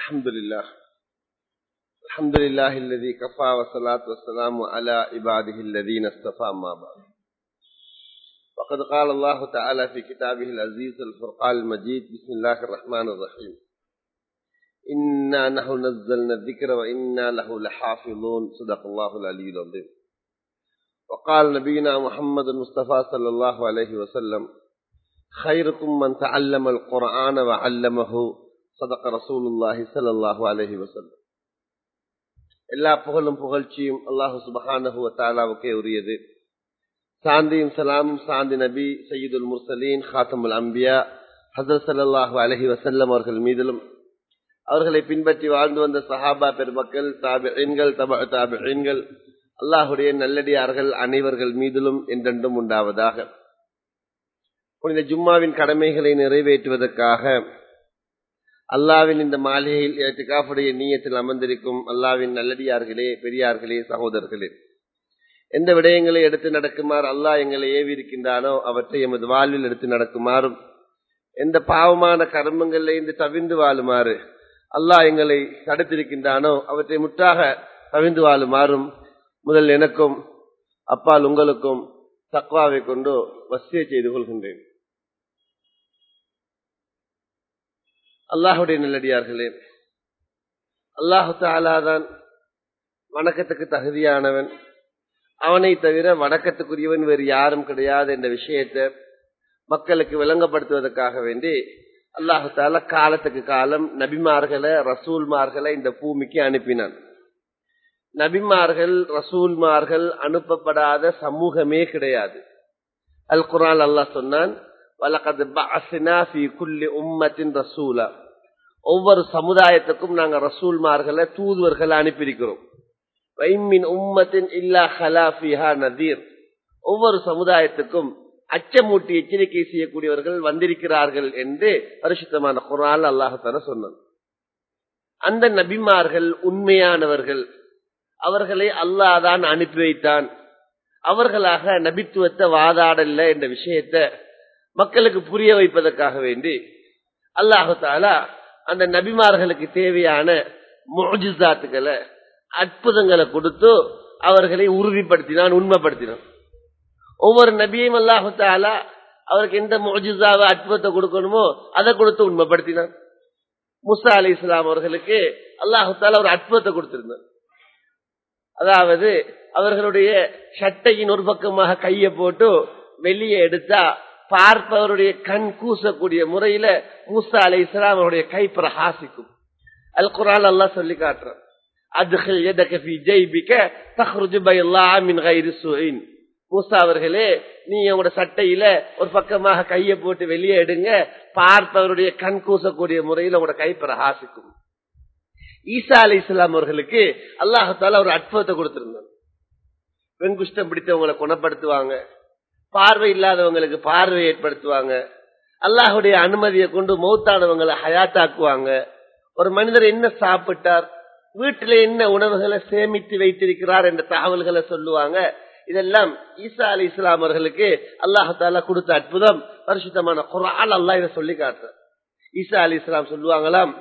الحمد لله الحمد لله الذي كفى والصلاة والسلام على عباده الذين اصطفى ما بعد وقد قال الله تعالى في كتابه العزيز الفرقان المجيد بسم الله الرحمن الرحيم إنا نحن نزلنا الذكر وإنا له لحافظون صدق الله العلي العظيم وقال نبينا محمد المصطفى صلى الله عليه وسلم خيركم من تعلم القرآن وعلمه சதக்க ரசூலுல்லாஹி ஸல்லல்லாஹு அலைஹி வஸல்லம் எல்லா புகழும் புகழ்ச்சியும் அல்லாஹு சுப்ஹானஹு வ தஆலாவுக்கே உரியது சாந்தியும் சலாமும் சாந்தி நபி சையீதுல் முர்சலீன் ஹாத்தமுல் அம்பியா ஹஸரத் ஸல்லல்லாஹு அலைஹி வஸல்லம் அவர்கள் மீதிலும் அவர்களை பின்பற்றி வாழ்ந்து வந்த சஹாபா பெருமக்கள் தாபிஈன்கள் தப தாபிஈன்கள் அல்லாஹுடைய நல்லடியார்கள் அனைவர்கள் மீதிலும் என்றென்றும் உண்டாவதாக புனித ஜும்மாவின் கடமைகளை நிறைவேற்றுவதற்காக அல்லாவின் இந்த மாளிகையில் ஏற்றுக்காப்புடைய நீயத்தில் அமர்ந்திருக்கும் அல்லாவின் நல்லடியார்களே பெரியார்களே சகோதரர்களே எந்த விடயங்களை எடுத்து நடக்குமாறு அல்லாஹ் எங்களை ஏவி இருக்கின்றானோ அவற்றை எமது வாழ்வில் எடுத்து நடக்குமாறும் எந்த பாவமான கர்மங்களில் இருந்து தவிர்ந்து வாழுமாறு அல்லாஹ் எங்களை தடுத்திருக்கின்றானோ அவற்றை முற்றாக தவிர்ந்து வாழுமாறும் முதல் எனக்கும் அப்பால் உங்களுக்கும் தக்வாவை கொண்டு வசிய செய்து கொள்கின்றேன் அல்லாஹுடைய நல்லடியார்களே அல்லாஹு தாலாதான் வணக்கத்துக்கு தகுதியானவன் அவனை தவிர வணக்கத்துக்குரியவன் வேறு யாரும் கிடையாது என்ற விஷயத்தை மக்களுக்கு விளங்கப்படுத்துவதற்காக வேண்டி அல்லாஹு தாலா காலத்துக்கு காலம் நபிமார்களை ரசூல்மார்களை இந்த பூமிக்கு அனுப்பினான் நபிமார்கள் ரசூல்மார்கள் அனுப்பப்படாத சமூகமே கிடையாது அல் குரான் அல்லாஹ் சொன்னான் ரசூலா ஒவ்வொரு சமுதாயத்துக்கும் நாங்க ரசூல்மார்களை தூதுவர்களை அனுப்பியிருக்கிறோம் உம்மத்தின் இல்லா ஹலாஃபிஹா நதீர் ஒவ்வொரு சமுதாயத்துக்கும் அச்சமூட்டி எச்சரிக்கை செய்யக்கூடியவர்கள் வந்திருக்கிறார்கள் என்று பரிசுத்தமான குரால் அல்லாஹால சொன்னான் அந்த நபிமார்கள் உண்மையானவர்கள் அவர்களை அல்லாதான் அனுப்பி வைத்தான் அவர்களாக நபித்துவத்தை வாதாடல என்ற விஷயத்த மக்களுக்கு புரிய வைப்பதற்காக வேண்டி அல்லாஹு தாலா அந்த நபிமார்களுக்கு தேவையான மோஜிசாத்துக்களை அற்புதங்களை கொடுத்து அவர்களை உறுதிப்படுத்தினான் உண்மைப்படுத்தினான் ஒவ்வொரு நபியும் அல்லாஹு தாலா அவருக்கு எந்த மோஜிசாவை அற்புதத்தை கொடுக்கணுமோ அதை கொடுத்து உண்மைப்படுத்தினான் முசா அலி இஸ்லாம் அவர்களுக்கு அல்லாஹு தாலா ஒரு அற்புதத்தை கொடுத்திருந்தார் அதாவது அவர்களுடைய சட்டையின் ஒரு பக்கமாக கையை போட்டு வெளியே எடுத்தா பார்ப்பவருடைய கண் கூசக்கூடிய முறையில மூசா அலை இஸ்லாம் அவருடைய கை பிரகாசிக்கும் அல் குரான் அல்லா சொல்லி காட்டுறான் மூசா அவர்களே நீ உங்களோட சட்டையில ஒரு பக்கமாக கையை போட்டு வெளியே எடுங்க பார்ப்பவருடைய கண் கூசக்கூடிய முறையில உங்களோட கை பிரகாசிக்கும் ஈசா அலி இஸ்லாம் அவர்களுக்கு அல்லாஹால ஒரு அற்புதத்தை கொடுத்திருந்தாங்க வெண்குஷ்டம் பிடித்தவங்களை குணப்படுத்துவாங்க பார்வை இல்லாதவங்களுக்கு பார்வை ஏற்படுத்துவாங்க அல்லாஹுடைய அனுமதியை கொண்டு மௌத்தானவங்களை ஹயாத்தாக்குவாங்க ஒரு மனிதர் என்ன சாப்பிட்டார் வீட்டில என்ன உணவுகளை சேமித்து வைத்திருக்கிறார் என்ற தகவல்களை சொல்லுவாங்க இதெல்லாம் ஈசா அலி இஸ்லாம் அவர்களுக்கு அல்லாஹால கொடுத்த அற்புதம் பரிசுத்தமான குரால் அல்லா இதை சொல்லி காட்டுற ஈசா அலி இஸ்லாம் சொல்லுவாங்களாம்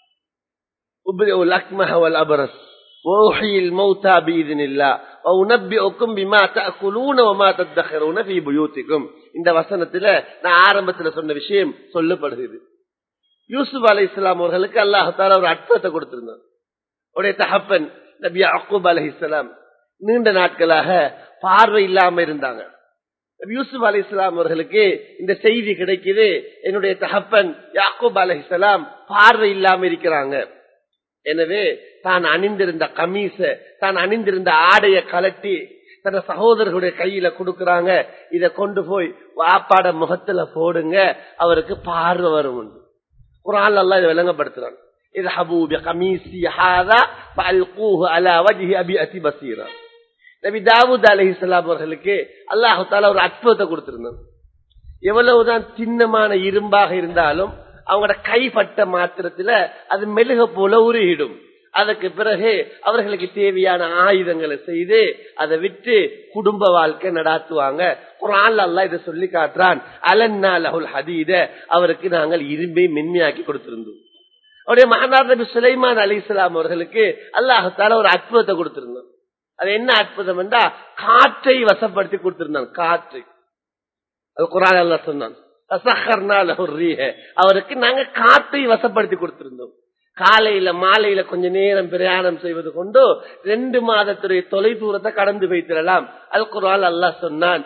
அபரஸ் وأحيي الموتى بإذن الله وأنبئكم بما تأكلون وما تدخرون في بيوتكم இந்த வசனத்துல நான் ஆரம்பத்துல சொன்ன விஷயம் சொல்லப்படுகிறது யூசுப் அலி இஸ்லாம் அவர்களுக்கு அல்லாஹால ஒரு அற்புதத்தை கொடுத்திருந்தார் உடைய தகப்பன் நபி அக்கூப் அலி இஸ்லாம் நீண்ட நாட்களாக பார்வை இல்லாம இருந்தாங்க யூசுப் அலி இஸ்லாம் அவர்களுக்கு இந்த செய்தி கிடைக்குது என்னுடைய தகப்பன் யாக்கூப் அலி இஸ்லாம் பார்வை இல்லாம இருக்கிறாங்க எனவே தான் அணிந்திருந்த கமீச தான் அணிந்திருந்த ஆடைய கலட்டி தன் சகோதரர்களுடைய கையில கொடுக்கறாங்க இத கொண்டு போய் வாப்பாட முகத்துல போடுங்க அவருக்கு பார்வை வரும் குரான் எல்லாம் இதை விளங்கப்படுத்துறான் இது ஹபூபி கமீசி ஹாதா பல்கூஹு அலா வஜ்ஹி அபி அதி பசீரா நபி தாவூத் அலைஹிஸ்ஸலாம் அவர்களுக்கு அல்லாஹு தாலா ஒரு அற்புதத்தை கொடுத்திருந்தான் எவ்வளவுதான் சின்னமான இரும்பாக இருந்தாலும் அவங்களோட கைப்பட்ட மாத்திரத்துல அது மெழுக போல உருகிடும் அதற்கு பிறகு அவர்களுக்கு தேவையான ஆயுதங்களை செய்து அதை விட்டு குடும்ப வாழ்க்கை நடாத்துவாங்க குரான் அல்லா இதை சொல்லி காட்டுறான் அலன்னா லஹுல் ஹதீத அவருக்கு நாங்கள் இரும்பை மென்மையாக்கி கொடுத்திருந்தோம் அவருடைய மகனார் நபி சுலைமான் அலி இஸ்லாம் அவர்களுக்கு அல்லாஹால ஒரு அற்புதத்தை கொடுத்திருந்தான் அது என்ன அற்புதம் என்றா காற்றை வசப்படுத்தி கொடுத்திருந்தான் காற்றை அது குரான் அல்லா சொன்னான் அவருக்கு நாங்க காற்றை வசப்படுத்தி கொடுத்திருந்தோம் காலையில மாலையில கொஞ்ச நேரம் பிரயாணம் செய்வது கொண்டு ரெண்டு மாதத்துடைய தொலை தூரத்தை கடந்து வைத்திடலாம் அல் குரால் அல்லாஹ் சொன்னான்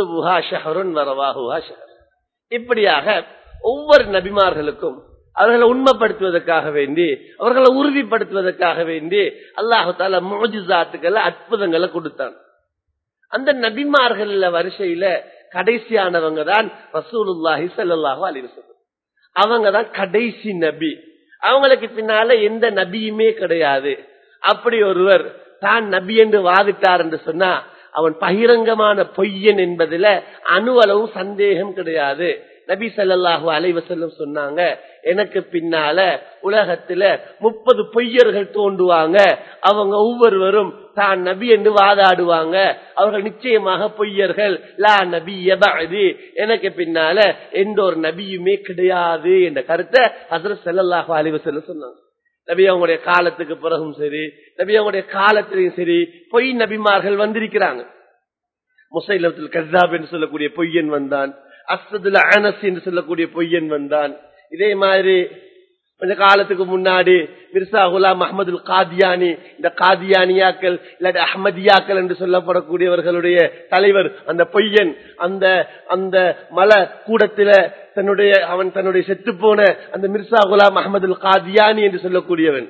இப்படியாக ஒவ்வொரு நபிமார்களுக்கும் அவர்களை உண்மைப்படுத்துவதற்காக வேண்டி அவர்களை உறுதிப்படுத்துவதற்காக வேண்டி அல்லாஹு தால மோஜிசாத்துக்களை அற்புதங்களை கொடுத்தான் அந்த நபிமார்கள் வரிசையில கடைசியானவங்க தான் ரசூலுல்லாஹி சல்லாஹூ அலிவசம் அவங்க தான் கடைசி நபி அவங்களுக்கு பின்னால எந்த நபியுமே கிடையாது அப்படி ஒருவர் தான் நபி என்று வாதிட்டார் என்று சொன்னா அவன் பகிரங்கமான பொய்யன் என்பதுல அணுவளவும் சந்தேகம் கிடையாது நபி சல்லாஹூ அலைவசல்லம் சொன்னாங்க எனக்கு பின்னால உலகத்துல முப்பது பொய்யர்கள் தோண்டுவாங்க அவங்க ஒவ்வொருவரும் தான் நபி என்று வாதாடுவாங்க அவர்கள் நிச்சயமாக பொய்யர்கள் லா நபி எபாது எனக்கு பின்னால எந்த ஒரு நபியுமே கிடையாது என்ற கருத்தை ஹசரத் செல்லல்லாஹு அலைவசல்லம் சொன்னாங்க நபி அவங்களுடைய காலத்துக்கு பிறகும் சரி நபி அவங்களுடைய காலத்திலையும் சரி பொய் நபிமார்கள் வந்திருக்கிறாங்க முசைலத்தில் கசாப் என்று சொல்லக்கூடிய பொய்யன் வந்தான் அசதுல அனஸ் என்று சொல்லக்கூடிய பொய்யன் வந்தான் இதே மாதிரி கொஞ்ச காலத்துக்கு முன்னாடி மிர்சா குலாம் அஹமது காதியானி இந்த காதியானியாக்கள் இல்லாட்டி அஹமதியாக்கள் என்று சொல்லப்படக்கூடியவர்களுடைய தலைவர் அந்த பொய்யன் அந்த அந்த மலை கூடத்தில தன்னுடைய அவன் தன்னுடைய செத்து போன அந்த மிர்சா குலாம் அஹமது காதியானி என்று சொல்லக்கூடியவன்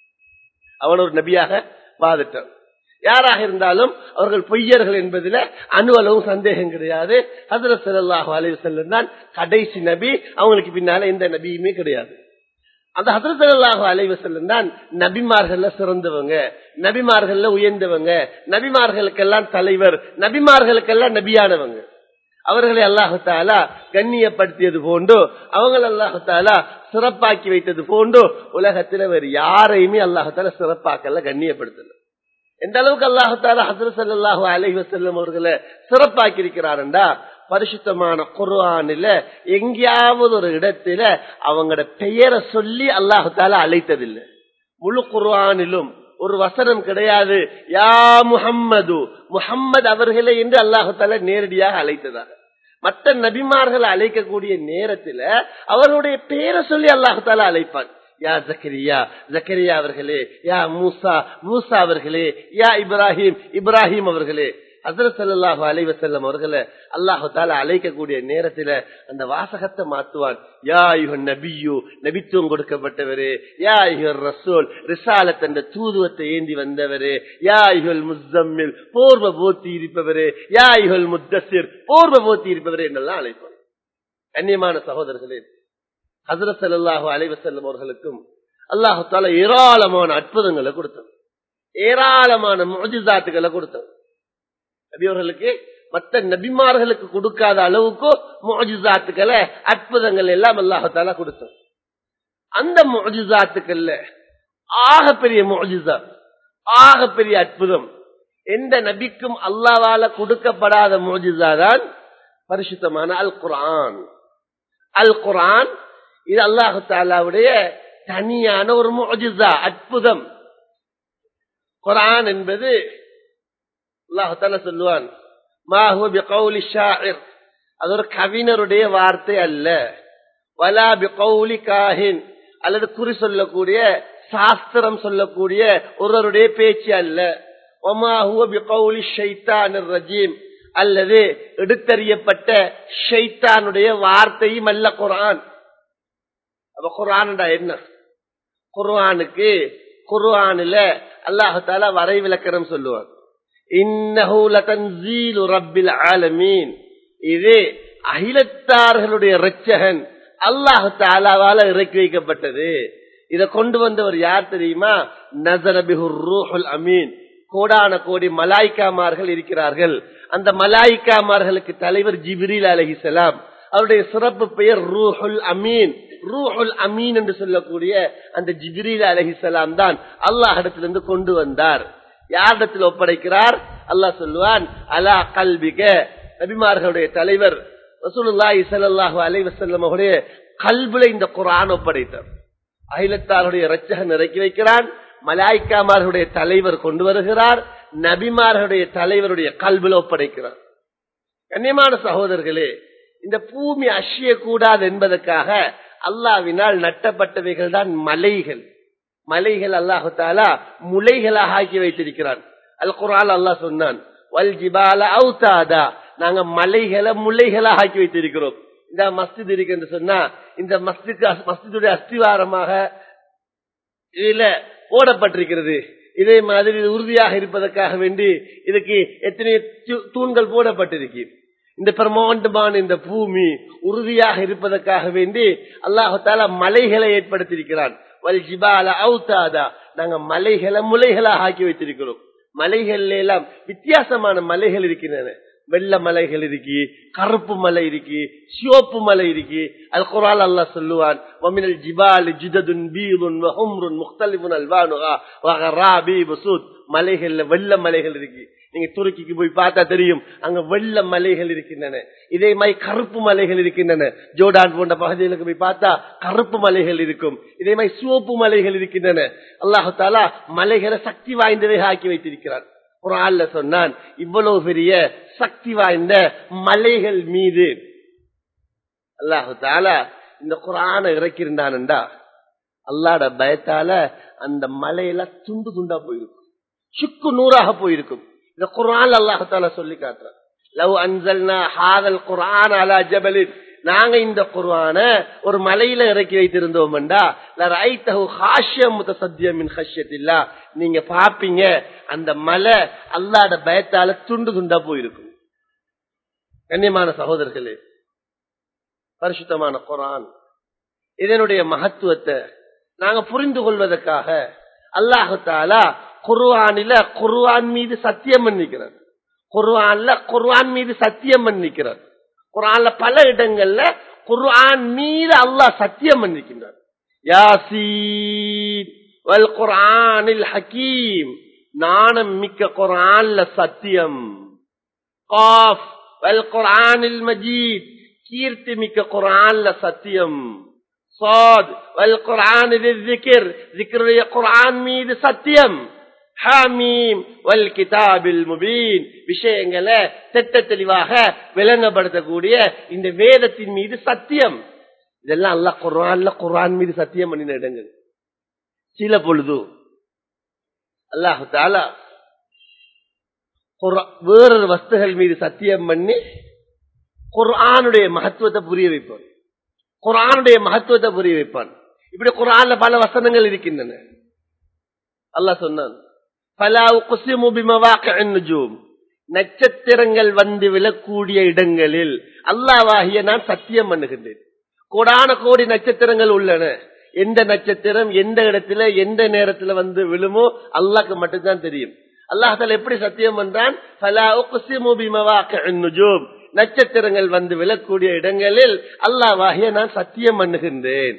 அவன் ஒரு நபியாக வாதிட்டான் யாராக இருந்தாலும் அவர்கள் பொய்யர்கள் என்பதில் அணுவளவும் சந்தேகம் கிடையாது ஹசரத் சல்லாஹூ அலி செல்லம் தான் கடைசி நபி அவங்களுக்கு பின்னால எந்த நபியுமே கிடையாது அந்த ஹசரத் சல்லாஹூ அலைவ செல்லம் தான் நபிமார்கள்ல சிறந்தவங்க நபிமார்கள்ல உயர்ந்தவங்க நபிமார்களுக்கெல்லாம் தலைவர் நபிமார்களுக்கெல்லாம் நபியானவங்க அவர்களை அல்லாஹு தாலா கண்ணியப்படுத்தியது போன்று அவங்களை அல்லாஹு தாலா சிறப்பாக்கி வைத்தது போன்று உலகத்துல வேறு யாரையுமே அல்லாஹு தாலா சிறப்பாக்கல கண்ணியப்படுத்தல எந்த அளவுக்கு அல்லாஹு தாலா ஹசரத் சல்லாஹூ அலஹி வசல்லம் அவர்களை சிறப்பாக்கி இருக்கிறாருண்டா பரிசுத்தமான குர்ஆனில எங்கேயாவது ஒரு இடத்துல அவங்களோட பெயரை சொல்லி அல்லாஹு தாலா அழைத்ததில்லை முழு குர்ஆனிலும் ஒரு வசனம் கிடையாது யா முஹம்மது முஹம்மது அவர்களே என்று அல்லாஹு தாலா நேரடியாக அழைத்ததாக மற்ற நபிமார்களை அழைக்கக்கூடிய நேரத்துல அவர்களுடைய பெயரை சொல்லி அல்லாஹு தாலா அழைப்பான் யா ஜக்கரியா ஜக்கரியா அவர்களே யா மூசா மூசா அவர்களே யா இப்ராஹிம் இப்ராஹிம் அவர்களே ஹசரத் சல்லாஹு அலைவசல்லம் அவர்களை அல்லாஹு தால அழைக்கக்கூடிய நேரத்துல அந்த வாசகத்தை மாத்துவான் யா யுகன் நபியு நபித்துவம் கொடுக்கப்பட்டவரே யா யுகர் ரசூல் ரிசாலத் என்ற தூதுவத்தை ஏந்தி வந்தவரே யா யுகல் முஸ்தம்மில் போர்வ போத்தி இருப்பவரே யா யுகல் முத்தசிர் போர்வ போத்தி இருப்பவரே என்றெல்லாம் அழைப்பான் கண்ணியமான சகோதரர்களே ஹசரத் சல்லாஹு அலைவசல்லம் அவர்களுக்கும் அல்லாஹு தால ஏராளமான அற்புதங்களை கொடுத்தான் ஏராளமான மொஜிசாத்துகளை கொடுத்தான் நபியவர்களுக்கு மற்ற நபிமார்களுக்கு கொடுக்காத அளவுக்கு மோஜிசாத்துக்களை அற்புதங்கள் எல்லாம் அல்லாஹால கொடுத்தோம் அந்த மோஜிசாத்துக்கள்ல ஆக பெரிய மோஜிசா ஆக பெரிய அற்புதம் எந்த நபிக்கும் அல்லாவால கொடுக்கப்படாத மோஜிசா தான் பரிசுத்தமான அல் குரான் அல் குரான் இது அல்லாஹு தாலாவுடைய தனியான ஒரு மோஜிசா அற்புதம் குரான் என்பது அல்லாஹால சொல்லுவான் அது ஒரு கவிஞருடைய வார்த்தை அல்ல வலா பிகௌலி காஹின் அல்லது குறி சொல்லக்கூடிய சாஸ்திரம் சொல்லக்கூடிய ஒருவருடைய பேச்சு அல்ல ஒமாஹுவ பிகௌலி ஷைத்தான் ரஜீம் அல்லது எடுத்தறியப்பட்ட ஷைத்தானுடைய வார்த்தையும் அல்ல குரான் அப்ப குரான்டா என்ன குர்ஆனுக்கு குர்ஆனில அல்லாஹால வரை விளக்கணம் சொல்லுவான் ஆலமீன் இது அகிலத்தார்களுடைய ரச்சகன் அல்லாஹு தாலாவால இறக்கி வைக்கப்பட்டது இதை கொண்டு வந்தவர் யார் தெரியுமா நசரபிஹுல் அமீன் கோடான கோடி மலாய்க்காமார்கள் இருக்கிறார்கள் அந்த மலாய்க்காமார்களுக்கு தலைவர் ஜிபிரில் அலஹிசலாம் அவருடைய சிறப்பு பெயர் ரூஹுல் அமீன் ரூஹுல் அமீன் என்று சொல்லக்கூடிய அந்த ஜிபிரில் அலஹிசலாம் தான் அல்லாஹ் இடத்திலிருந்து கொண்டு வந்தார் யாரிடத்தில் ஒப்படைக்கிறார் அல்லாஹ் சொல்லுவான் அலா கல்விக நபிமார்களுடைய தலைவர் ரசூலுல்லாஹி ஸல்லல்லாஹு அலைஹி வஸல்லம் அவருடைய கல்வில இந்த குர்ஆன் ஒப்படைத்தார் அகிலத்தாருடைய இரட்சகன் இறக்கி வைக்கிறான் மலாய்க்காமார்களுடைய தலைவர் கொண்டு வருகிறார் நபிமார்களுடைய தலைவருடைய கல்வில ஒப்படைக்கிறார் கண்ணியமான சகோதரர்களே இந்த பூமி அஷிய கூடாது என்பதற்காக அல்லாவினால் நட்டப்பட்டவைகள் தான் மலைகள் மலைகள் அல்லாஹு தாலா முளைகளாக ஆக்கி வைத்திருக்கிறான் அல் குரால் அல்லாஹ் சொன்னான் வல் ஜிபால அவுதாதா நாங்க மலைகளை முளைகளாக ஆக்கி வைத்திருக்கிறோம் இந்த மஸ்ஜித் இருக்கு என்று சொன்னா இந்த மஸ்ஜித் மஸ்ஜிதுடைய அஸ்திவாரமாக இதுல போடப்பட்டிருக்கிறது இதே மாதிரி இது உறுதியாக இருப்பதற்காக வேண்டி இதுக்கு எத்தனை தூ- தூண்கள் போடப்பட்டிருக்கு இந்த பிரமாண்டமான இந்த பூமி உறுதியாக இருப்பதற்காக வேண்டி அல்லாஹால மலைகளை ஏற்படுத்தியிருக்கிறான் வல் ஜிபால அவுதாதா நாங்க மலைகளை முலைகளாக ஆக்கி வைத்திருக்கிறோம் மலைகள்ல எல்லாம் வித்தியாசமான மலைகள் இருக்கின்றன வெள்ள மலைகள் இருக்கு கருப்பு மலை இருக்கு சிவப்பு மலை இருக்கு அது குரால் அல்லாஹ் சொல்லுவான் வமினல் ஜிபால் ஜிததுன் பீதுன் வஹும்ருன் முக்தலிபுன் அல்வானுஹா வகராபி வசூத் மலைகள்ல வெள்ள மலைகள் இருக்கு நீங்க துருக்கிக்கு போய் பார்த்தா தெரியும் அங்க வெள்ள மலைகள் இருக்கின்றன இதே மாதிரி கருப்பு மலைகள் இருக்கின்றன ஜோர்டான் போன்ற பகுதிகளுக்கு போய் பார்த்தா கருப்பு மலைகள் இருக்கும் இதே மாதிரி சிவப்பு மலைகள் இருக்கின்றன அல்லாஹு தாலா மலைகளை சக்தி வாய்ந்தவை ஆக்கி வைத்திருக்கிறான் குரான்ல சொன்னான் இவ்வளவு பெரிய சக்தி வாய்ந்த மலைகள் மீது அல்லாஹு தாலா இந்த குரான இறக்கியிருந்தான்டா அல்லாட பயத்தால அந்த மலையில துண்டு துண்டா போயிருக்கும் சுக்கு நூறாக போயிருக்கும் இந்த குரான் அல்லாஹு தாலா சொல்லி காட்டுறான் லவ் அன்சல்னா ஹாதல் குரான் அலா ஜபலின் நாங்க இந்த குர்ஆன ஒரு மலையில இறக்கி வைத்திருந்தோம்டா நீங்க பாப்பீங்க அந்த மலை அல்லாட பயத்தால துண்டு துண்டா போயிருக்கும் கண்ணியமான சகோதரர்களே பரிசுத்தமான குரான் இதனுடைய மகத்துவத்தை நாங்க புரிந்து கொள்வதற்காக அல்லாஹு தாலா குர்ஆனில குர்ஆன் மீது சத்தியம் பண்ணிக்கிறார் குர்ஆன்ல குர்ஆன் மீது சத்தியம் பண்ணிக்கிறார் குர்ஆன்ல பல இடங்கள்ல குர்ஆன் மீது அல்லாஹ் சத்தியம் பண்ணிக்கின்றார் யாசீன் வல் குர்ஆனில் ஹக்கீம் நாணம் மிக்க குர்ஆன்ல சத்தியம் காஃப் வல் குர்ஆனில் மஜீத் கீர்த்தி மிக்க குர்ஆன்ல சத்தியம் சாத் வல் குர்ஆனில் ذிக்ர் ذிக்ருடைய குர்ஆன் மீது சத்தியம் ஹாமீம் வல் கிதாபில் முபீன் விஷயங்களை திட்ட தெளிவாக விளங்கப்படுத்தக்கூடிய இந்த வேதத்தின் மீது சத்தியம் இதெல்லாம் அல்லாஹ் குர்ஆன்ல குர்ஆன் மீது சத்தியம் பண்ணின இடங்கள் சில பொழுது அல்லாஹு தாலா வேறொரு வஸ்துகள் மீது சத்தியம் பண்ணி குர்ஆனுடைய மகத்துவத்தை புரிய வைப்பான் குர்ஆனுடைய மகத்துவத்தை புரிய வைப்பான் இப்படி குர்ஆன்ல பல வசனங்கள் இருக்கின்றன அல்லாஹ் சொன்னான் பலா குசிமு பிமவாக்கின் நுஜூம் நட்சத்திரங்கள் வந்து விழக்கூடிய இடங்களில் அல்லாவாகிய நான் சத்தியம் பண்ணுகின்றேன் கோடான கோடி நட்சத்திரங்கள் உள்ளன எந்த நட்சத்திரம் எந்த இடத்துல எந்த நேரத்துல வந்து விழுமோ அல்லாக்கு மட்டும்தான் தெரியும் அல்லாஹால எப்படி சத்தியம் பண்றான் பலா குசிமு பிமவாக்கின் நுஜூம் நட்சத்திரங்கள் வந்து விழக்கூடிய இடங்களில் அல்லாவாகிய நான் சத்தியம் பண்ணுகின்றேன்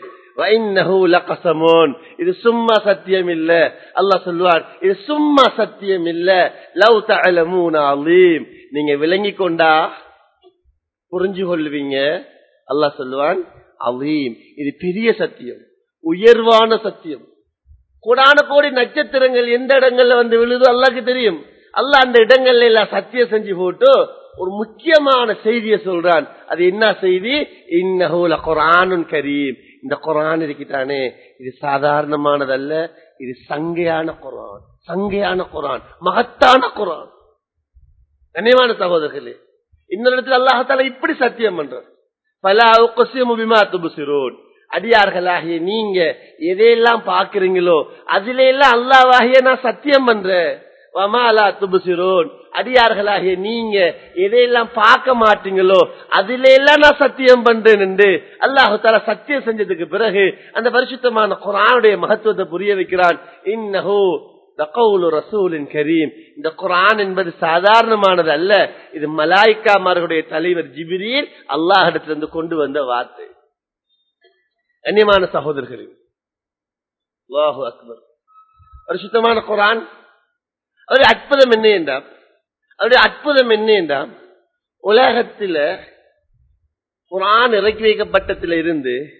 இது சும்மா சத்தியம் இல்ல அல்லா சொல்லுவார் இது சும்மா சத்தியம் இல்ல லவ் தலமூனாலீம் நீங்க விளங்கி கொண்டா புரிஞ்சு கொள்வீங்க அல்லாஹ் சொல்லுவான் அலீம் இது பெரிய சத்தியம் உயர்வான சத்தியம் கூடான கோடி நட்சத்திரங்கள் எந்த இடங்கள்ல வந்து விழுதோ அல்லாக்கு தெரியும் அல்லாஹ் அந்த இடங்கள்ல எல்லாம் சத்தியம் செஞ்சு போட்டு ஒரு முக்கியமான செய்தியை சொல்றான் அது என்ன செய்தி இன்னஹூல குரானுன் கரீம் இந்த குரான் இருக்கிட்டானே இது சாதாரணமானதல்ல இது சங்கையான குரான் சங்கையான குரான் மகத்தான குரான் கண்ணியமான சகோதரர்களே இன்னொரு இடத்துல அல்லாஹால இப்படி சத்தியம் பண்றார் பல முபிமா துபுசிரோன் அடியார்களாகிய நீங்க எதையெல்லாம் பாக்குறீங்களோ அதுல எல்லாம் அல்லாவாகிய நான் சத்தியம் பண்றேன் வமாலா துபுசிரோன் அடியார்களாகிய நீங்க எதையெல்லாம் பார்க்க மாட்டீங்களோ அதுல எல்லாம் நான் சத்தியம் பண்றேன் என்று அல்லாஹு தாலா சத்தியம் செஞ்சதுக்கு பிறகு அந்த பரிசுத்தமான குரானுடைய மகத்துவத்தை புரிய வைக்கிறான் இன்னஹோ ரசூலின் கரீம் இந்த குரான் என்பது சாதாரணமானது அல்ல இது மலாய்க்காமார்களுடைய தலைவர் ஜிபிரீர் அல்லாஹிடத்திலிருந்து கொண்டு வந்த வார்த்தை கண்ணியமான சகோதரர்களே அல்லாஹு அக்பர் பரிசுத்தமான குரான் அவருடைய அற்புதம் என்ன என்றால் அவருடைய அற்புதம் என்ன என்றால் உலகத்தில் குரான் இறக்கி வைக்கப்பட்டத்தில் இருந்து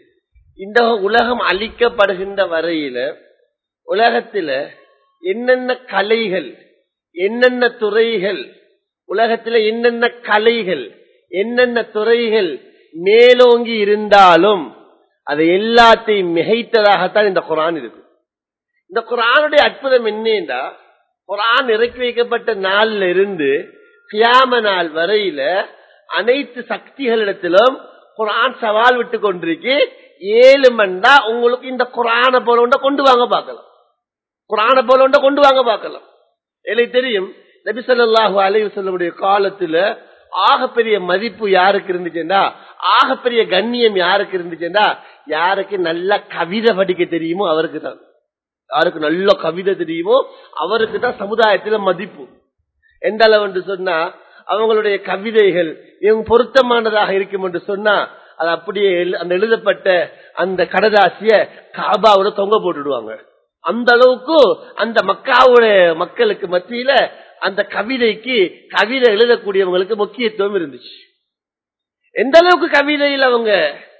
இந்த உலகம் அழிக்கப்படுகின்ற வரையில உலகத்துல என்னென்ன கலைகள் என்னென்ன துறைகள் உலகத்துல என்னென்ன கலைகள் என்னென்ன துறைகள் மேலோங்கி இருந்தாலும் அதை எல்லாத்தையும் மிகைத்ததாகத்தான் இந்த குரான் இருக்கு இந்த குரானுடைய அற்புதம் என்னன்னா குரான் இறக்கி வைக்கப்பட்ட நாள்ல இருந்து கியாம நாள் வரையில அனைத்து சக்திகளிடத்திலும் குரான் சவால் விட்டு கொண்டிருக்கு ஏழு மண்டா உங்களுக்கு இந்த குரான போல ஒன்றை கொண்டு வாங்க பார்க்கலாம் குரான போல ஒன்றை கொண்டு வாங்க பார்க்கலாம் எனக்கு தெரியும் நபி சொல்லாஹு அலைவு சொல்லமுடைய காலத்துல ஆகப்பெரிய மதிப்பு யாருக்கு இருந்துச்சுன்னா ஆகப்பெரிய கண்ணியம் யாருக்கு இருந்துச்சுன்னா யாருக்கு நல்ல கவிதை படிக்க தெரியுமோ அவருக்கு தான் யாருக்கு நல்ல கவிதை தெரியுமோ அவருக்கு தான் சமுதாயத்துல மதிப்பு எந்த அளவு என்று சொன்னா அவங்களுடைய கவிதைகள் இவங்க பொருத்தமானதாக இருக்கும் என்று சொன்னா அது அப்படியே அந்த எழுதப்பட்ட அந்த கடதாசிய காபாவோட தொங்க போட்டுடுவாங்க அந்த அளவுக்கு அந்த மக்காவுடைய மக்களுக்கு மத்தியில அந்த கவிதைக்கு கவிதை எழுதக்கூடியவங்களுக்கு முக்கியத்துவம் இருந்துச்சு எந்த அளவுக்கு கவிதையில் அவங்க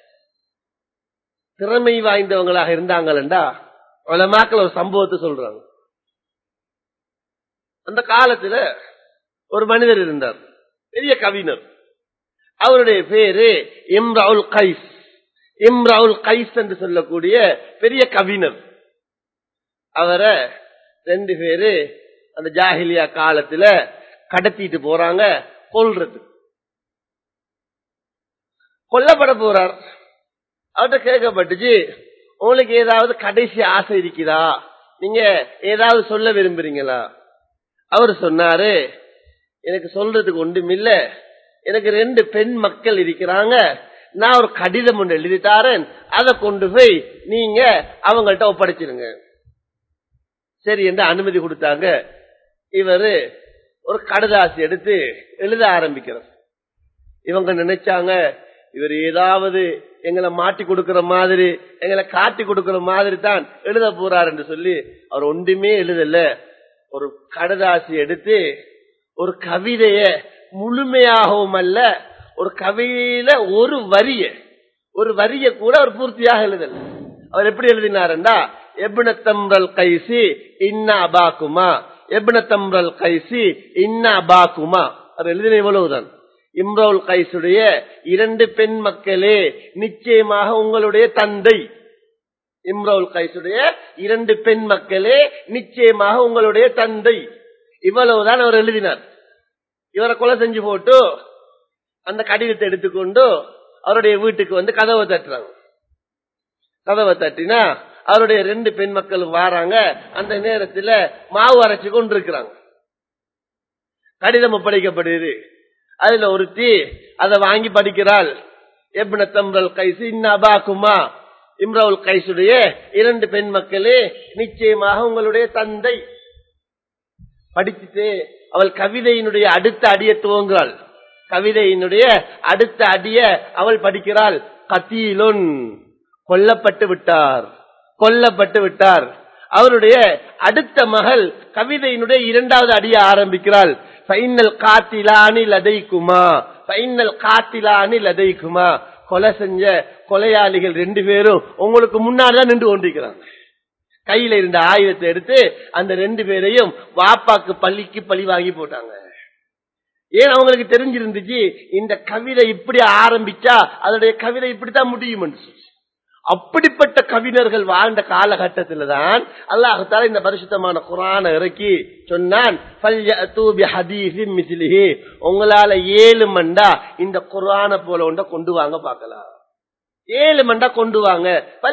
திறமை வாய்ந்தவங்களாக இருந்தாங்களா உலமாக்கள் ஒரு சம்பவத்தை சொல்றாங்க அந்த காலத்துல ஒரு மனிதர் இருந்தார் பெரிய கவிஞர் அவருடைய பேரு இம்ராவுல் கைஸ் இம்ராவுல் கைஸ் என்று சொல்லக்கூடிய பெரிய கவிஞர் அவரை ரெண்டு பேரு அந்த ஜாகிலியா காலத்துல கடத்திட்டு போறாங்க கொல்றது கொல்லப்பட போறார் அவர்கிட்ட கேட்கப்பட்டுச்சு உங்களுக்கு ஏதாவது கடைசி ஆசை இருக்குதா நீங்க ஏதாவது சொல்ல விரும்புறீங்களா அவர் சொன்னாரு எனக்கு சொல்றதுக்கு ஒன்றும் இல்ல எனக்கு ரெண்டு பெண் மக்கள் இருக்கிறாங்க நான் ஒரு கடிதம் ஒன்று எழுதித்தாரேன் அதை கொண்டு போய் நீங்க அவங்கள்ட்ட ஒப்படைச்சிருங்க சரி என்று அனுமதி கொடுத்தாங்க இவரு ஒரு கடுதாசி எடுத்து எழுத ஆரம்பிக்கிறார் இவங்க நினைச்சாங்க இவர் ஏதாவது எங்களை மாட்டி கொடுக்கிற மாதிரி எங்களை காட்டி கொடுக்கிற மாதிரி தான் எழுத போறார் என்று சொல்லி அவர் ஒன்றுமே எழுதல ஒரு கடதாசி எடுத்து ஒரு கவிதைய முழுமையாகவும் அல்ல ஒரு கவிதையில ஒரு வரிய ஒரு வரிய கூட அவர் பூர்த்தியாக எழுதல அவர் எப்படி எழுதினாருண்டா எப்ன தம்ரல் கைசி இன்னா அபாக்குமா எப்ன தம்ரல் கைசி இன்னா அபாக்குமா அவர் எழுதின இவ்வளவுதான் இம்ரவுல் கைசுடைய இரண்டு பெண் மக்களே நிச்சயமாக உங்களுடைய தந்தை இம்ரவுல் கைசுடைய இரண்டு பெண் மக்களே நிச்சயமாக உங்களுடைய தந்தை இவ்வளவுதான் அவர் எழுதினார் இவரை கொலை செஞ்சு போட்டு அந்த கடிதத்தை எடுத்துக்கொண்டு அவருடைய வீட்டுக்கு வந்து கதவை தட்டுறாங்க கதவை தட்டினா அவருடைய ரெண்டு பெண் மக்களும் வாராங்க அந்த நேரத்தில் மாவு அரைச்சு கொண்டு இருக்கிறாங்க கடிதம் ஒப்படைக்கப்படுது அதுல ஒருத்தி அதை வாங்கி படிக்கிறாள் எப்ன தம்ரல் கைசு இன்னபாக்குமா இம்ரவுல் கைசுடைய இரண்டு பெண் மக்களே நிச்சயமாக உங்களுடைய தந்தை படிச்சுட்டு அவள் கவிதையினுடைய அடுத்த அடிய துவங்குறாள் கவிதையினுடைய அடுத்த அடிய அவள் படிக்கிறாள் கத்தீலுன் கொல்லப்பட்டு விட்டார் கொல்லப்பட்டு விட்டார் அவருடைய அடுத்த மகள் கவிதையினுடைய இரண்டாவது அடிய ஆரம்பிக்கிறாள் பைனல் காத்திலானி லதைக்குமா பைனல் காத்திலானி லதைக்குமா கொலை செஞ்ச கொலையாளிகள் ரெண்டு பேரும் உங்களுக்கு முன்னாடிதான் நின்று கொண்டிருக்கிறாங்க கையில இருந்த ஆயுதத்தை எடுத்து அந்த ரெண்டு பேரையும் வாப்பாக்கு பள்ளிக்கு பழி வாங்கி போட்டாங்க ஏன் அவங்களுக்கு தெரிஞ்சிருந்துச்சு இந்த கவிதை இப்படி ஆரம்பிச்சா அதனுடைய கவிதை இப்படித்தான் முடியும் அப்படிப்பட்ட கவிஞர்கள் வாழ்ந்த காலகட்டத்தில் தான் அல்லாஹால இந்த பரிசுத்தமான குரான இறக்கி சொன்னான் உங்களால ஏழு மண்டா இந்த குரான போல ஒன்ற கொண்டு வாங்க பார்க்கலாம் ஏழு மண்டா கொண்டு வாங்க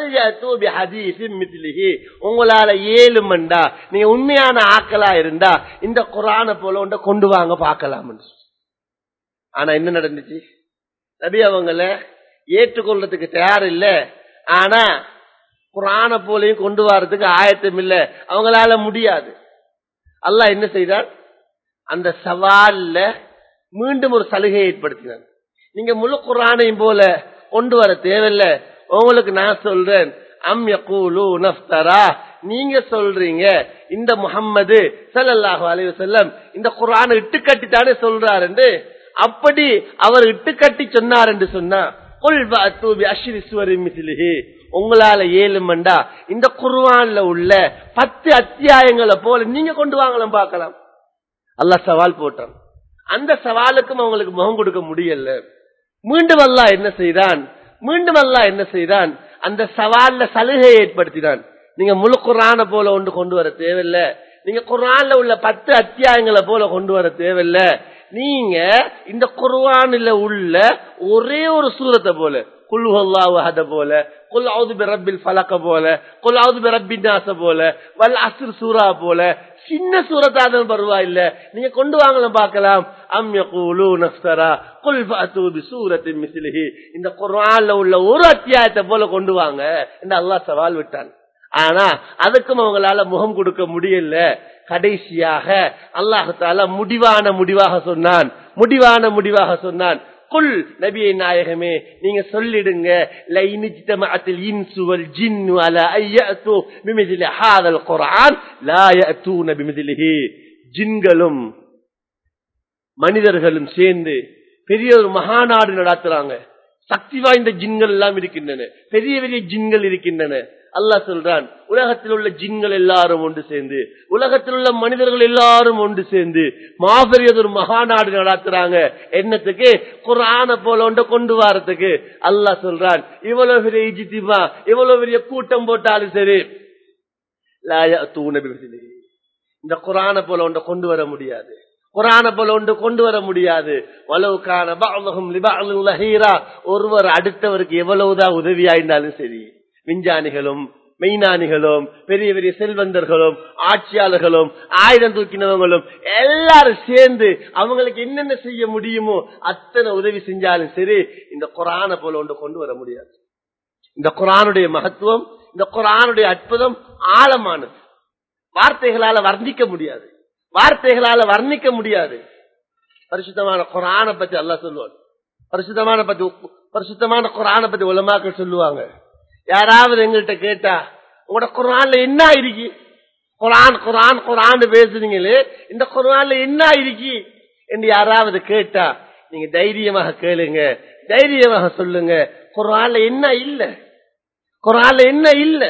உங்களால ஏழு மண்டா நீங்க உண்மையான ஆக்களா இருந்தா இந்த குரான போல ஒன்ற கொண்டு வாங்க பார்க்கலாம் ஆனா என்ன நடந்துச்சு நபி அவங்கள ஏற்றுக்கொள்றதுக்கு தயார் இல்ல ஆனா குரான போலையும் கொண்டு வர்றதுக்கு ஆயத்தம் இல்ல அவங்களால முடியாது அல்லாஹ் என்ன செய்தார் அந்த சவால்ல மீண்டும் ஒரு சலுகை ஏற்படுத்தினார் நீங்க முழு குரானையும் போல கொண்டு வர தேவையில்ல உங்களுக்கு நான் சொல்றேன் அம் யகூலு நஃப்தரா நீங்க சொல்றீங்க இந்த முகம்மது சல்லல்லாஹு அலைஹி வஸல்லம் இந்த குர்ஆனை இட்டுக்கட்டி தானே சொல்றார் என்று அப்படி அவர் இட்டுக்கட்டி சொன்னார் என்று சொன்னா குல் பஅத்து பி அஷ்ரி சுவரி மிஸ்லிஹி உங்களால ஏழுமண்டா இந்த குர்ஆன்ல உள்ள பத்து அத்தியாயங்களை போல நீங்க கொண்டு வாங்கலாம் பார்க்கலாம் அல்லாஹ் சவால் போட்டான் அந்த சவாலுக்கும் அவங்களுக்கு முகம் கொடுக்க முடியல மீண்டும் அல்லாஹ் என்ன செய்தான் மீண்டும் அல்லாஹ் என்ன செய்தான் அந்த சவால்ல சலுகையை ஏற்படுத்தினான் நீங்க முழு குரான போல ஒன்று கொண்டு வர தேவையில்ல நீங்க குரான்ல உள்ள பத்து அத்தியாயங்களை போல கொண்டு வர தேவையில்ல நீங்க இந்த குர்ஆனில் உள்ள ஒரே ஒரு சூரத்தை போல குல் ஹுவல்லாஹு அஹத போல குல் அவுது பிரப்பில் ஃபலக போல குல் அவுது பிரப்பின் நாச போல வல் அஸ்ர் சூரா போல சின்ன சூரத்தாதான் பரவாயில்ல நீங்க கொண்டு வாங்கலாம் பார்க்கலாம் அம் யகூலு நஃப்தரா குல் ஃபஅது பிசூரத்தின் மிஸ்லிஹி இந்த குர்ஆன்ல உள்ள ஒரு அத்தியாயத்தை போல கொண்டு வாங்க என்று அல்லாஹ் சவால் விட்டான் ஆனா அதுக்கும் அவங்களால முகம் கொடுக்க முடியல கடைசியாக அல்லாஹு தாலா முடிவான முடிவாக சொன்னான் முடிவான முடிவாக சொன்னான் குல் நபியை நாயகமே நீங்க சொல்லிடுங்க லைனிஜ்தமஅத்தில் இன்சு வல் ஜின்னு அலா ஐயது பிமிஸ்லி ஹாதல் குர்ஆன் லா யஅதூன பிமிஸ்லிஹி ஜின்களும் மனிதர்களும் சேர்ந்து பெரிய ஒரு மகாநாடு நடத்துறாங்க சக்தி வாய்ந்த ஜின்கள் எல்லாம் இருக்கின்றன பெரிய பெரிய ஜின்கள் இருக்கின்றன அல்லாஹ் சொல்றான் உலகத்தில் உள்ள ஜின்கள் எல்லாரும் ஒன்று சேர்ந்து உலகத்தில் உள்ள மனிதர்கள் எல்லாரும் ஒன்று சேர்ந்து மாபெரிய ஒரு மகாநாடு நடத்துறாங்க என்னத்துக்கு குரான போல ஒன்று கொண்டு வரத்துக்கு அல்லாஹ் சொல்றான் இவ்வளவு பெரிய இஜித்திமா இவ்வளவு பெரிய கூட்டம் போட்டாலும் சரி லாயா தூணபி இந்த குரான போல ஒன்றை கொண்டு வர முடியாது குரான போல ஒன்று கொண்டு வர முடியாது வலவுக்கான பாலகம் லிபாலஹீரா ஒருவர் அடுத்தவருக்கு எவ்வளவுதான் உதவியாயிருந்தாலும் சரி விஞ்ஞானிகளும் மெய்ஞானிகளும் பெரிய பெரிய செல்வந்தர்களும் ஆட்சியாளர்களும் ஆயுதம் தூக்கினவங்களும் எல்லாரும் சேர்ந்து அவங்களுக்கு என்னென்ன செய்ய முடியுமோ அத்தனை உதவி செஞ்சாலும் சரி இந்த குரான போல ஒன்று கொண்டு வர முடியாது இந்த குரானுடைய மகத்துவம் இந்த குரானுடைய அற்புதம் ஆழமானது வார்த்தைகளால வர்ணிக்க முடியாது வார்த்தைகளால வர்ணிக்க முடியாது பரிசுத்தமான குரான பத்தி அல்லாஹ் சொல்லுவான் பரிசுத்தமான பத்தி பரிசுத்தமான குரான பத்தி உலமாக்கள் சொல்லுவாங்க யாராவது எங்கள்கிட்ட கேட்டா உங்களோட குரான்ல என்ன இருக்கு குரான் குரான் குரான் பேசுறீங்களே இந்த குரான்ல என்ன இருக்கு என்று யாராவது கேட்டா நீங்க தைரியமாக கேளுங்க தைரியமாக சொல்லுங்க குரான்ல என்ன இல்ல குரான்ல என்ன இல்ல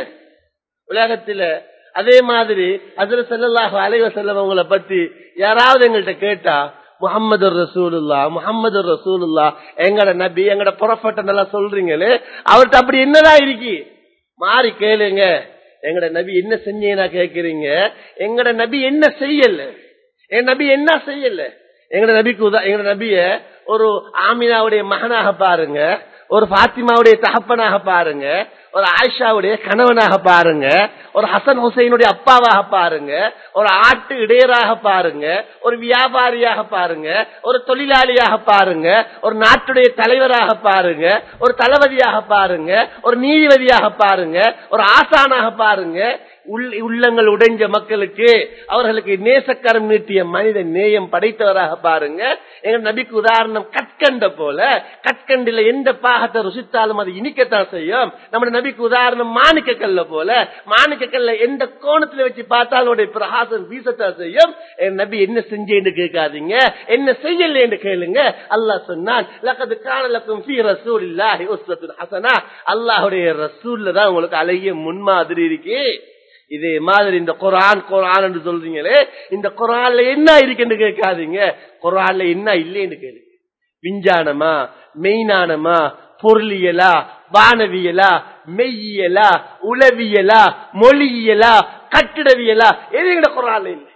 உலகத்துல அதே மாதிரி அதுல செல்லல்லாஹு அலைவ செல்லவங்களை பத்தி யாராவது எங்கள்கிட்ட கேட்டா முகமது ரசூலுல்லா முகமது ரசூலுல்லா எங்கட நபி எங்கட புறப்பட்ட நல்லா சொல்றீங்களே அவர்கிட்ட அப்படி என்னதான் இருக்கு மாறி கேளுங்க எங்கட நபி என்ன செஞ்சீங்கன்னா கேக்குறீங்க எங்கட நபி என்ன செய்யல என் நபி என்ன செய்யல எங்கட நபிக்கு உதா எங்கட நபிய ஒரு ஆமினாவுடைய மகனாக பாருங்க ஒரு பாத்திமாவுடைய தகப்பனாக பாருங்க ஒரு ஆயிஷாவுடைய கணவனாக பாருங்க ஒரு ஹசன் ஹுசைனுடைய அப்பாவாக பாருங்க ஒரு ஆட்டு இடையராக பாருங்க ஒரு வியாபாரியாக பாருங்க ஒரு தொழிலாளியாக பாருங்க ஒரு நாட்டுடைய தலைவராக பாருங்க ஒரு தளபதியாக பாருங்க ஒரு நீதிபதியாக பாருங்க ஒரு ஆசானாக பாருங்க உள்ளங்கள் உடைஞ்ச மக்களுக்கு அவர்களுக்கு நேசக்கரம் நீட்டிய மனித நேயம் படைத்தவராக பாருங்க எங்க நபிக்கு உதாரணம் கற்கண்ட போல கற்கண்டில எந்த பாகத்தை ருசித்தாலும் அது இனிக்கத்தான் செய்யும் நம்ம நபிக்கு உதாரணம் மாணிக்க கல்ல போல மாணிக்க கல்ல எந்த கோணத்துல வச்சு பார்த்தாலும் உடைய பிரகாசம் வீசத்தான் செய்யும் என் நபி என்ன செஞ்சேன்னு கேட்காதீங்க என்ன செய்யல என்று கேளுங்க அல்லாஹ் சொன்னான் லக்கது காணலக்கும் ஃபீ ரசூலில்லாஹி உஸ்வத்துன் ஹசனா அல்லாஹ்வுடைய ரசூல்ல தான் உங்களுக்கு அழகிய முன்மாதிரி இருக்கு இதே மாதிரி இந்த குரான் குரான் என்று சொல்றீங்களே இந்த குரான்ல என்ன இருக்குன்னு கேட்காதீங்க குரான்ல என்ன இல்லைன்னு கேளுங்க விஞ்ஞானமா மெய்ஞானமா பொருளியலா வானவியலா மெய்யியலா உளவியலா மொழியியலா கட்டிடவியலா எதுங்கிட்ட குரான்ல இல்லை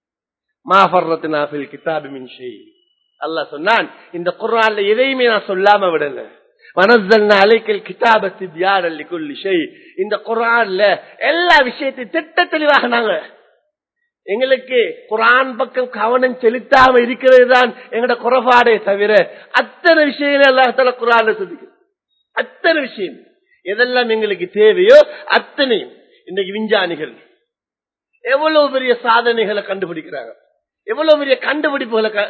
மாஃபர்ரத்தினா ஃபில் கிதாபி மின் ஷை அல்லாஹ் சொன்னான் இந்த குரான்ல எதையுமே நான் சொல்லாம விடல வனசல்னா அலைக்கல் கிதாப திப்யான் லிகுல்லி ஷை இந்த குரான்ல எல்லா விஷயத்தையும் திட்ட தெளிவாக நாங்க எங்களுக்கு குரான் பக்கம் கவனம் செலுத்தாம இருக்கிறது தான் எங்களோட குறைபாடே தவிர அத்தனை விஷயங்கள் அல்லாஹால குரான் சொல்லிக்கு அத்தனை விஷயம் எதெல்லாம் எங்களுக்கு தேவையோ அத்தனையும் இன்னைக்கு விஞ்ஞானிகள் எவ்வளவு பெரிய சாதனைகளை கண்டுபிடிக்கிறாங்க எவ்வளவு பெரிய கண்டுபிடிப்புகளை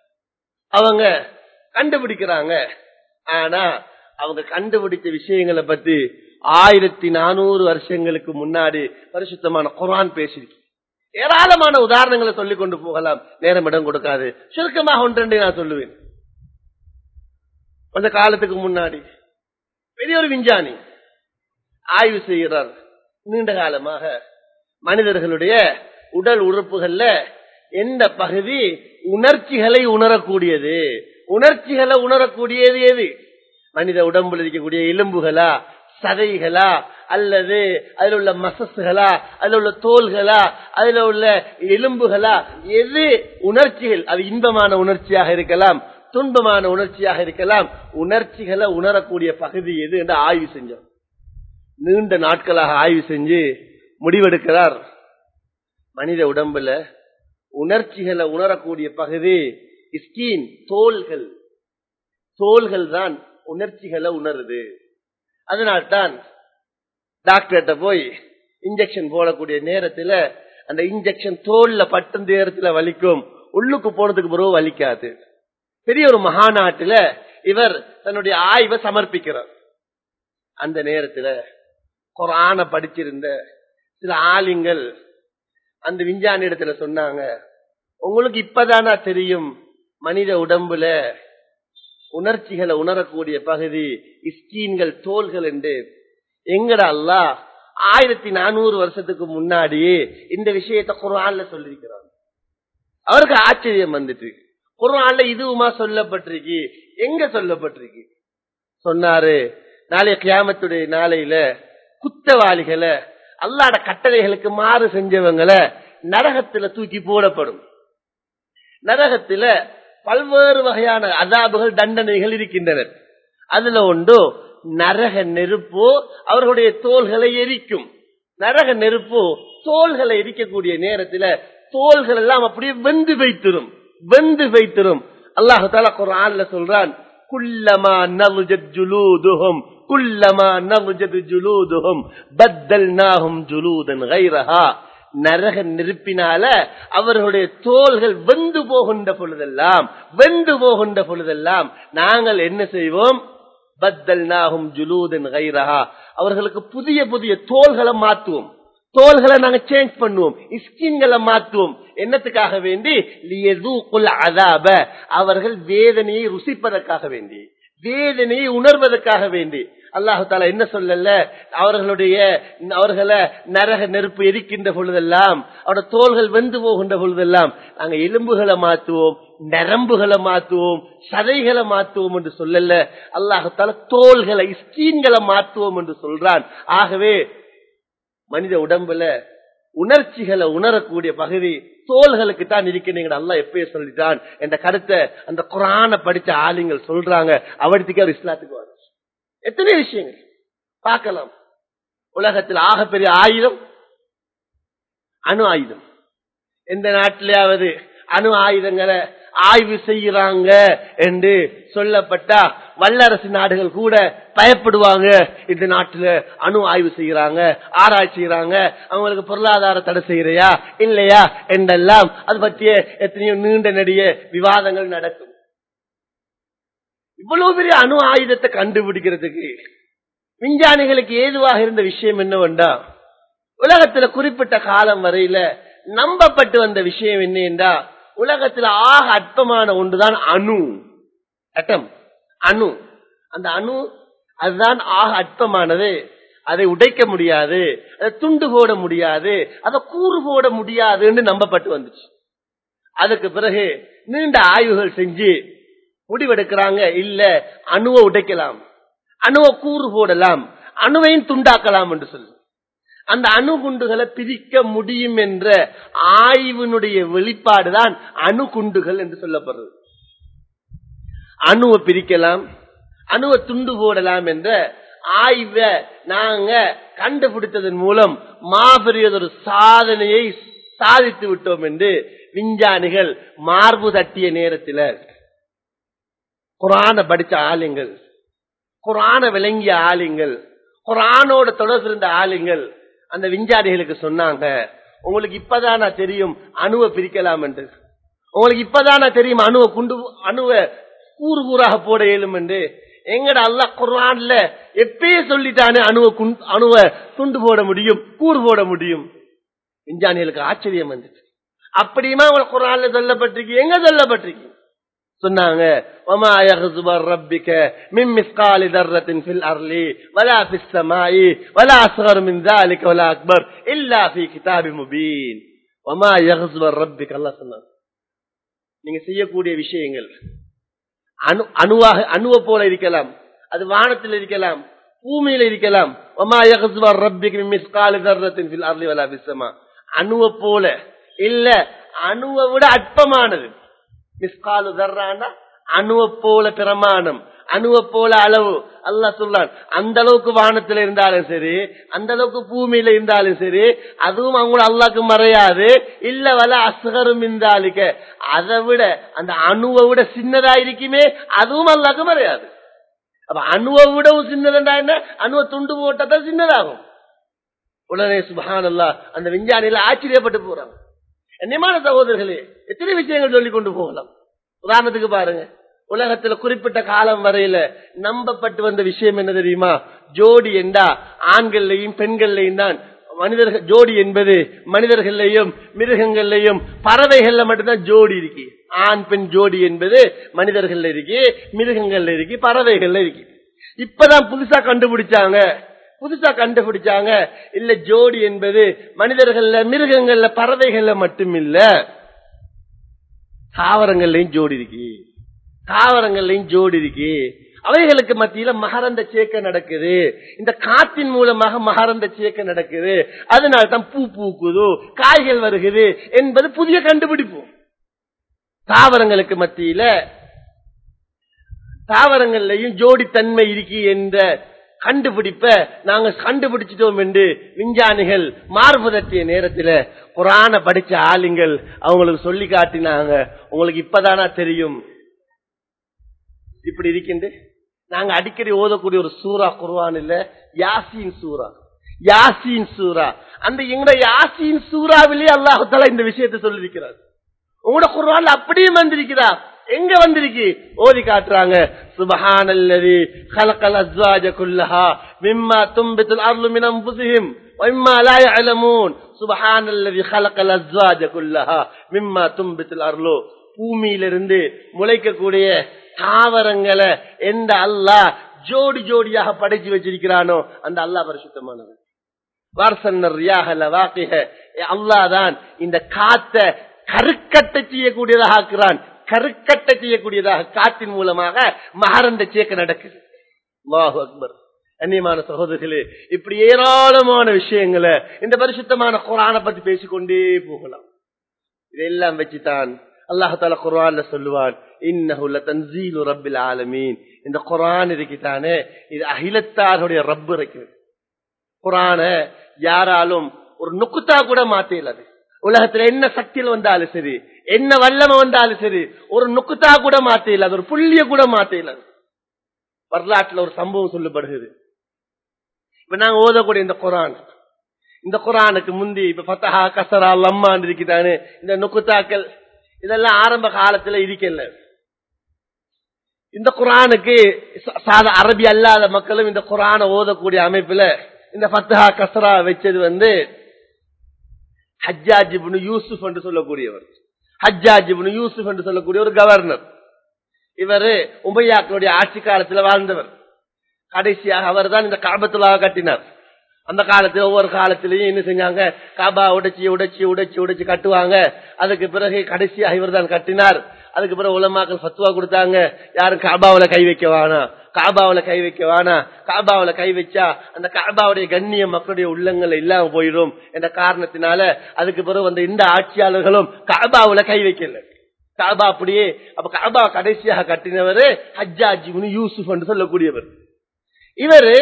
அவங்க கண்டுபிடிக்கிறாங்க ஆனா அவங்க கண்டுபிடிச்ச விஷயங்களை பத்தி ஆயிரத்தி நானூறு வருஷங்களுக்கு முன்னாடி பரிசுத்தமான குரான் பேசிருக்கு ஏராளமான உதாரணங்களை சொல்லிக் கொண்டு போகலாம் நேரம் இடம் கொடுக்காது சுருக்கமாக ஒன்றெண்டு நான் சொல்லுவேன் கொஞ்ச காலத்துக்கு முன்னாடி பெரிய ஒரு விஞ்ஞானி ஆய்வு செய்கிறார் நீண்ட காலமாக மனிதர்களுடைய உடல் உறுப்புகள்ல எந்த பகுதி உணர்ச்சிகளை உணரக்கூடியது உணர்ச்சிகளை உணரக்கூடியது எது மனித உடம்புல இருக்கக்கூடிய எலும்புகளா சதைகளா அல்லது அதுல உள்ள மசஸ்களா அதுல உள்ள தோள்களா அதுல உள்ள எலும்புகளா எது உணர்ச்சிகள் அது இன்பமான உணர்ச்சியாக இருக்கலாம் துன்பமான உணர்ச்சியாக இருக்கலாம் உணர்ச்சிகளை உணரக்கூடிய பகுதி எது என்று ஆய்வு செஞ்சோம் நீண்ட நாட்களாக ஆய்வு செஞ்சு முடிவெடுக்கிறார் மனித உடம்புல உணர்ச்சிகளை உணரக்கூடிய பகுதி ஸ்கீன் தோள்கள் தோள்கள் தான் உணர்ச்சிகளை உணருது அதனால்தான் டாக்டர்கிட்ட போய் இன்ஜெக்ஷன் போடக்கூடிய நேரத்துல அந்த இன்ஜெக்ஷன் தோல்ல பட்ட நேரத்துல வலிக்கும் உள்ளுக்கு போனதுக்கு பிறகு வலிக்காது பெரிய ஒரு மகாநாட்டுல இவர் தன்னுடைய ஆய்வை சமர்ப்பிக்கிறார் அந்த நேரத்துல குரான படிச்சிருந்த சில ஆலிங்கள் அந்த விஞ்ஞானி இடத்துல சொன்னாங்க உங்களுக்கு இப்பதானா தெரியும் மனித உடம்புல உணர்ச்சிகளை உணரக்கூடிய பகுதி இஸ்கீன்கள் தோள்கள் என்று எங்கட அல்லா ஆயிரத்தி நானூறு வருஷத்துக்கு முன்னாடியே இந்த விஷயத்த குரான்ல சொல்லிருக்கிறாங்க அவருக்கு ஆச்சரியம் வந்துட்டு குரான்ல இதுவுமா சொல்லப்பட்டிருக்கு எங்க சொல்லப்பட்டிருக்கு சொன்னாரு நாளைய கியாமத்துடைய நாளையில குத்தவாளிகளை அல்லாட கட்டளைகளுக்கு மாறு செஞ்சவங்களை நரகத்துல தூக்கி போடப்படும் நரகத்துல பல்வேறு வகையான அதாபுகள் தண்டனைகள் இருக்கின்றன அதுல ஒன்று நரக நெருப்பு அவர்களுடைய தோள்களை எரிக்கும் நரக நெருப்பு தோள்களை எரிக்கக்கூடிய நேரத்துல தோள்கள் எல்லாம் அப்படியே வெந்து வைத்திரும் வெந்து வைத்திரும் அல்லாஹு தாலா குரான்ல சொல்றான் குல்லமா நவுஜத் ஜுலூதுஹும் குல்லமா நவுஜத் ஜுலூதுஹும் பத்தல்நாஹும் ஜுலூதன் கைரஹா நரக நெருப்பினால அவர்களுடைய தோள்கள் வெந்து போகின்ற பொழுதெல்லாம் வெந்து போகின்ற பொழுதெல்லாம் நாங்கள் என்ன செய்வோம் பத்தல் நாகும் ஜுலூதன் கைரஹா அவர்களுக்கு புதிய புதிய தோள்களை மாற்றுவோம் தோள்களை நாங்க சேஞ்ச் பண்ணுவோம் ஸ்கின்களை மாற்றுவோம் என்னத்துக்காக வேண்டி அதாப அவர்கள் வேதனையை ருசிப்பதற்காக வேண்டி வேதனையை உணர்வதற்காக வேண்டி அல்லாஹு தாலா என்ன சொல்லல அவர்களுடைய அவர்களை நரக நெருப்பு எரிக்கின்ற பொழுதெல்லாம் அவருடைய தோள்கள் வெந்து போகின்ற பொழுதெல்லாம் நாங்க எலும்புகளை மாற்றுவோம் நரம்புகளை மாற்றுவோம் சதைகளை மாற்றுவோம் என்று சொல்லல அல்லாஹு தாலா தோள்களை ஸ்கீன்களை மாற்றுவோம் என்று சொல்றான் ஆகவே மனித உடம்புல உணர்ச்சிகளை உணரக்கூடிய பகுதி தோள்களுக்கு தான் இருக்கிறீங்க அல்லா எப்பயே சொல்லிட்டான் என்ற கருத்தை அந்த குரான படிச்ச ஆளுங்கள் சொல்றாங்க அவடுத்துக்கு அவர் இஸ்லாத்துக்கு வரும் எத்தனை விஷயங்கள் பார்க்கலாம் உலகத்தில் ஆகப்பெரிய ஆயுதம் அணு ஆயுதம் எந்த நாட்டிலேயாவது அணு ஆயுதங்களை ஆய்வு செய்யறாங்க என்று சொல்லப்பட்டா வல்லரசு நாடுகள் கூட பயப்படுவாங்க இந்த நாட்டுல அணு ஆய்வு செய்யறாங்க ஆராய்ச்சி செய்யறாங்க அவங்களுக்கு பொருளாதார தடை செய்யறையா இல்லையா என்றெல்லாம் அது பற்றிய எத்தனையோ நீண்ட நெடிய விவாதங்கள் நடக்கும் இவ்வளவு பெரிய அணு ஆயுதத்தை கண்டுபிடிக்கிறதுக்கு விஞ்ஞானிகளுக்கு ஏதுவாக இருந்த விஷயம் என்னவென்றா உலகத்துல குறிப்பிட்ட காலம் வரையில நம்பப்பட்டு வந்த விஷயம் என்ன என்றா உலகத்துல ஆக அற்பமான ஒன்றுதான் அணு அட்டம் அணு அந்த அணு அதுதான் ஆக அற்பமானது அதை உடைக்க முடியாது அதை துண்டு போட முடியாது அதை கூறு போட முடியாதுன்னு நம்பப்பட்டு வந்துச்சு அதுக்கு பிறகு நீண்ட ஆய்வுகள் செஞ்சு முடிவெடுக்கிறாங்க இல்ல அணுவை உடைக்கலாம் அணுவை கூறு போடலாம் அணுவையும் துண்டாக்கலாம் என்று சொல்லு அந்த அணுகுண்டுகளை பிரிக்க முடியும் என்ற ஆய்வினுடைய வெளிப்பாடுதான் அணுகுண்டுகள் என்று சொல்லப்படுறது அணுவை பிரிக்கலாம் அணுவை துண்டு போடலாம் என்ற ஆய்வை நாங்க கண்டுபிடித்ததன் மூலம் மாபெரியதொரு சாதனையை சாதித்து விட்டோம் என்று விஞ்ஞானிகள் மார்பு தட்டிய நேரத்தில் குரான படிச்ச ஆளுங்கள் குரான விளங்கிய ஆளுங்கள் குரானோட தொடர்பு இருந்த ஆளுங்கள் அந்த விஞ்ஞானிகளுக்கு சொன்னாங்க உங்களுக்கு இப்பதானா தெரியும் அணுவை பிரிக்கலாம் என்று உங்களுக்கு இப்பதானா தெரியும் அணுவை குண்டு அணுவை கூறு கூறாக போட இயலும் என்று எங்கட அல்ல குரான்ல எப்பயே சொல்லிட்டானே அணுவை அணுவை துண்டு போட முடியும் கூறு போட முடியும் விஞ்ஞானிகளுக்கு ஆச்சரியம் வந்துச்சு அப்படியுமா உங்களுக்கு குரான்ல சொல்லப்பட்டிருக்கு எங்க சொல்லப்பட்டிருக்கு சொன்னாங்க وما يغضب ربك من مثقال ذرة في الأرض ولا في السماء ولا أصغر من ذلك ولا أكبر إلا في كتاب مبين وما يغضب ربك الله சொன்னாங்க நீங்க செய்யக்கூடிய விஷயங்கள் அணு அணுவாக அணுவை போல இருக்கலாம் அது வானத்தில் இருக்கலாம் பூமியில இருக்கலாம் ஒமா யகஸ்வர் ரப்பிக்கு மிஸ்காலி தர்றத்தின் ஃபில் அர்லி வலா பிஸ்ஸமா அணுவை போல இல்ல அணுவை விட அற்பமானது மிஸ்காலு தர்றான்னா அணுவை போல பிரமாணம் அணுவை போல அளவு அல்லாஹ் சொல்றான் அந்த அளவுக்கு வானத்துல இருந்தாலும் சரி அந்த அளவுக்கு பூமியில இருந்தாலும் சரி அதுவும் அவங்கள அல்லாக்கு மறையாது இல்ல வல அசகரும் இருந்தாலிக்க அதை விட அந்த அணுவை விட சின்னதா இருக்குமே அதுவும் அல்லாக்கு மறையாது அப்ப அணுவை விடவும் சின்னதா என்ன அணுவை துண்டு போட்டதான் சின்னதாகும் உடனே சுபஹான் அல்லா அந்த விஞ்ஞானியில ஆச்சரியப்பட்டு போறாங்க என்னமான சகோதரர்களே எத்தனை விஷயங்கள் சொல்லிக் கொண்டு போகலாம் உதாரணத்துக்கு பாருங்க உலகத்துல குறிப்பிட்ட காலம் வரையில நம்பப்பட்டு வந்த விஷயம் என்ன தெரியுமா ஜோடி என்றா ஆண்கள்லையும் பெண்கள்லையும் தான் மனிதர்கள் ஜோடி என்பது மனிதர்களையும் மிருகங்கள்லையும் பறவைகள்ல மட்டும்தான் ஜோடி இருக்கு ஆண் பெண் ஜோடி என்பது மனிதர்கள்ல இருக்கு மிருகங்கள்ல இருக்கு பறவைகள்ல இருக்கு இப்பதான் புதுசா கண்டுபிடிச்சாங்க புதுசா கண்டுபிடிச்சாங்க இல்ல ஜோடி என்பது மனிதர்கள்ல மிருகங்கள்ல பறவைகள்ல மட்டும் இல்ல தாவரங்கள்லயும் ஜோடி இருக்கு தாவரங்கள்லயும் ஜோடி இருக்கு அவைகளுக்கு மத்தியில மகரந்த சேர்க்கை நடக்குது இந்த காத்தின் மூலமாக மகரந்த சேர்க்கை நடக்குது அதனால தான் பூ பூக்குது காய்கள் வருகுது என்பது புதிய கண்டுபிடிப்பு தாவரங்களுக்கு மத்தியில தாவரங்கள்லயும் ஜோடி தன்மை இருக்கு என்ற கண்டுபிடிப்ப நாங்க கண்டுபிடிச்சிட்டோம் என்று விஞ்ஞானிகள் மார்பதத்திய நேரத்துல குரான படிச்ச ஆளுங்கள் அவங்களுக்கு சொல்லி காட்டினாங்க உங்களுக்கு இப்பதானா தெரியும் இப்படி இருக்கின்ற நாங்க அடிக்கடி ஓதக்கூடிய ஒரு சூறா குர்வான் இல்ல யாசின் சூரா யாசின் சூரா அந்த எங்க யாசின் சூறாவிலே அல்லாஹால இந்த விஷயத்தை சொல்லியிருக்கிறார் உங்களோட குர்வான்ல அப்படியும் வந்திருக்கிறா எங்க வந்திருக்கு ஓதி காட்டுறாங்க சுபஹானல்லதி خلقل ازواج كلها مما تنبت الارض من انفسهم ومما لا يعلمون سبحان الذي خلق الازواج كلها مما تنبت الارض பூமியிலிருந்து முளைக்கக்கூடிய தாவரங்களை எந்த அல்லாஹ் ஜோடி ஜோடியாக படைச்சு வச்சிருக்கிறானோ அந்த அல்லாஹ் பரிசுத்தமானவன் அல்லாஹ் தான் இந்த காத்த கருக்கட்ட செய்யக்கூடியதாக ஆக்குறான் கருக்கட்ட செய்யக்கூடியதாக காற்றின் மூலமாக மகரந்த சேர்க்க நடக்குது அல்லாஹு அக்பர் அந்நியமான சகோதரர்களே இப்படி ஏராளமான விஷயங்களை இந்த பரிசுத்தமான குரானை பத்தி பேசிக்கொண்டே போகலாம் இதெல்லாம் வச்சுதான் அல்லாஹால குரான்ல சொல்லுவான் இன்னஹுல தன்சீலு ரப்பில் ஆலமீன் இந்த குரான் இருக்குதானே இது அகிலத்தாருடைய ரப்பு இருக்குது குரான யாராலும் ஒரு நுக்குத்தா கூட மாத்தேலாது உலகத்துல என்ன சக்தியில் வந்தாலும் சரி என்ன வல்லம வந்தாலும் சரி ஒரு நுக்குத்தா கூட மாத்தேலாது ஒரு புள்ளிய கூட மாத்தேலாது வரலாற்றுல ஒரு சம்பவம் சொல்லப்படுகிறது இப்ப நாங்க ஓதக்கூடிய இந்த குரான் இந்த குரானுக்கு முந்தி இப்ப பத்தஹா கசரா லம்மான் இருக்குதானே இந்த நுக்குத்தாக்கள் இதெல்லாம் ஆரம்ப காலத்துல இருக்கல இந்த குரானுக்கு சாத அரபி அல்லாத மக்களும் இந்த குரானை ஓதக்கூடிய அமைப்புல இந்த பத்தஹா கசரா வச்சது வந்து ஹஜ்ஜாஜிபுனு யூசுப் என்று சொல்லக்கூடியவர் ஹஜ்ஜாஜிபுனு யூசுப் என்று சொல்லக்கூடிய ஒரு கவர்னர் இவரு உமையாக்களுடைய ஆட்சி காலத்துல வாழ்ந்தவர் கடைசியாக அவர் தான் இந்த காபத்துலாக கட்டினார் அந்த காலத்துல ஒவ்வொரு காலத்திலையும் என்ன செஞ்சாங்க காபா உடைச்சி உடைச்சி உடைச்சி உடைச்சி கட்டுவாங்க அதுக்கு பிறகு கடைசியாக இவர் தான் கட்டினார் அதுக்கு பிறகு உலமாக்கள் ஃபத்துவா கொடுத்தாங்க யாரும் காபாவில கை வைக்க வேணா காபாவில கை வைக்க வேணா காபாவில கை வச்சா அந்த காபாவுடைய கண்ணிய மக்களுடைய உள்ளங்கள் இல்லாம போயிடும் என்ற காரணத்தினால அதுக்கு பிறகு வந்த இந்த ஆட்சியாளர்களும் காபாவில கை வைக்கல காபா அப்படியே அப்ப காபா கடைசியாக கட்டினவரு ஹஜ்ஜாஜி யூசுப் என்று சொல்லக்கூடியவர் இவரு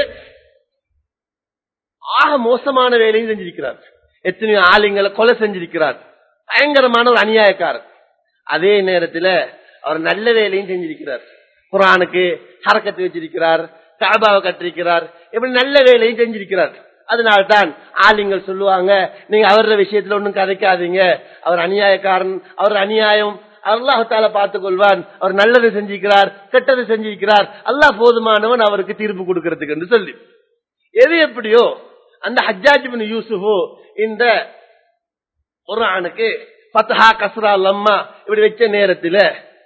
ஆக மோசமான வேலையும் செஞ்சிருக்கிறார் எத்தனையோ ஆளுங்களை கொலை செஞ்சிருக்கிறார் பயங்கரமான ஒரு அநியாயக்காரர் அதே நேரத்துல அவர் நல்ல வேலையும் செஞ்சிருக்கிறார் குரானுக்கு ஹரக்கத்து வச்சிருக்கிறார் காபாவை கட்டிருக்கிறார் இப்படி நல்ல வேலையும் செஞ்சிருக்கிறார் அதனால்தான் ஆளுங்கள் சொல்லுவாங்க நீங்க அவர விஷயத்துல ஒன்றும் கதைக்காதீங்க அவர் அநியாயக்காரன் அவர் அநியாயம் அல்லாஹால பார்த்துக் கொள்வான் அவர் நல்லது செஞ்சிருக்கிறார் கெட்டது செஞ்சிருக்கிறார் அல்லாஹ் போதுமானவன் அவருக்கு தீர்ப்பு கொடுக்கறதுக்கு என்று சொல்லி எது எப்படியோ அந்த ஹஜ்ஜாஜிபின் யூசுஃபு இந்த குரானுக்கு பத்தஹா கஸ்ரா லம்மா இப்படி வச்ச நேரத்துல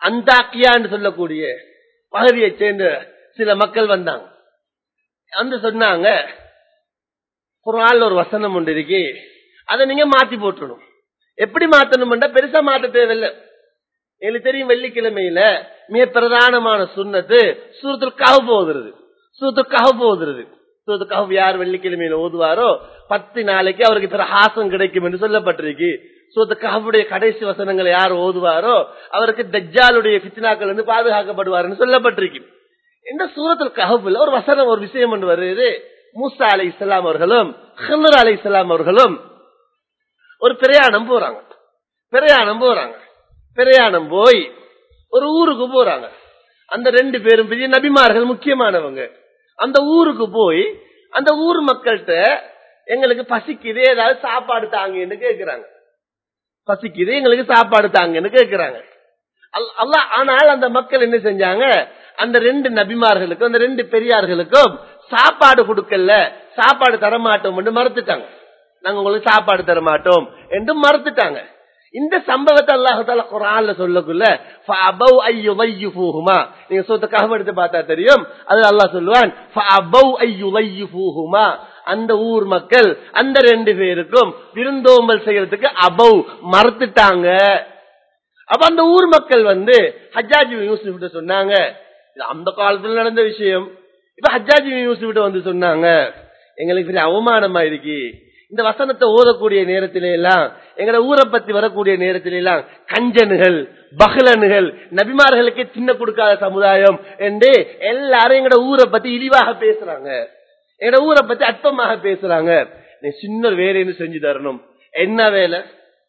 அந்தாக்கியான்னு சொல்லக்கூடிய பகுதியை சேர்ந்த சில மக்கள் வந்தாங்க வந்து சொன்னாங்க குரான்ல ஒரு வசனம் ஒன்று இருக்கு அதை நீங்க மாத்தி போட்டுடணும் எப்படி மாத்தணும்டா பெருசா மாத்த தேவையில்லை எனக்கு தெரியும் வெள்ளிக்கிழமையில மிக பிரதானமான சுண்ணத்து சூரத்துல் கஹப் ஓதுறது சூரத்துல் கஹப் ஓதுறது சூரத்துல் கஹப் யார் வெள்ளிக்கிழமையில ஓதுவாரோ பத்து நாளைக்கு அவருக்கு பிரகாசம் கிடைக்கும் என்று சொல்லப்பட்டிருக்கு சூரத்து கஹபுடைய கடைசி வசனங்களை யார் ஓதுவாரோ அவருக்கு தஜ்ஜாலுடைய பித்னாக்கள் இருந்து பாதுகாக்கப்படுவார்னு சொல்லப்பட்டிருக்கு இந்த சூரத்துல் கஹபுல ஒரு வசனம் ஒரு விஷயம் ஒன்று வருது மூசா அலை இஸ்லாம் அவர்களும் ஹிந்தர் அலை இஸ்லாம் அவர்களும் ஒரு பிரயாணம் போறாங்க பிரயாணம் போறாங்க பிரயாணம் போய் ஒரு ஊருக்கு போறாங்க அந்த ரெண்டு பேரும் பெரிய நபிமார்கள் முக்கியமானவங்க அந்த ஊருக்கு போய் அந்த ஊர் மக்கள்கிட்ட எங்களுக்கு பசிக்குது ஏதாவது சாப்பாடு தாங்கன்னு கேக்குறாங்க பசிக்குது எங்களுக்கு சாப்பாடு தாங்கன்னு கேக்குறாங்க அல்- அல்லாஹ் ஆனால் அந்த மக்கள் என்ன செஞ்சாங்க அந்த ரெண்டு நபிமார்களுக்கும் அந்த ரெண்டு பெரியார்களுக்கும் சாப்பாடு கொடுக்கல சாப்பாடு தரமாட்டோம் என்று மறுத்துட்டாங்க நாங்க உங்களுக்கு சாப்பாடு தர மாட்டோம் என்று மறுத்துட்டாங்க இந்த சம்பவத்தை அல்லாஹால குரான்ல சொல்லக்குள்ள ஃபஅபவ் அய்யுதையுஃபூஹுமா நீங்க சொத்த கஹவ எடுத்து பார்த்தா தெரியும் அது அல்லாஹ் சொல்லுவான் ஃபஅபவ் அய்யுதையுஃபூஹுமா அந்த ஊர் மக்கள் அந்த ரெண்டு பேருக்கும் விருந்தோம்பல் செய்யறதுக்கு அபவ் மறுத்துட்டாங்க அப்ப அந்த ஊர் மக்கள் வந்து ஹஜ்ஜாஜி யூசுப் கிட்ட சொன்னாங்க இது அந்த காலத்துல நடந்த விஷயம் இப்ப ஹஜ்ஜாஜி யூசுப் கிட்ட வந்து சொன்னாங்க எங்களுக்கு பெரிய அவமானமா இருக்கு இந்த வசனத்தை ஓதக்கூடிய நேரத்தில எல்லாம் எங்கட ஊரை பத்தி வரக்கூடிய நேரத்தில எல்லாம் கஞ்சனுகள் பகலனுகள் நபிமார்களுக்கே சின்ன கொடுக்காத சமுதாயம் என்று எல்லாரும் எங்கட ஊரை பத்தி இழிவாக பேசுறாங்க எங்கட ஊரை பத்தி அற்பமாக பேசுறாங்க நீ சின்ன ஒரு வேலைன்னு செஞ்சு தரணும் என்ன வேலை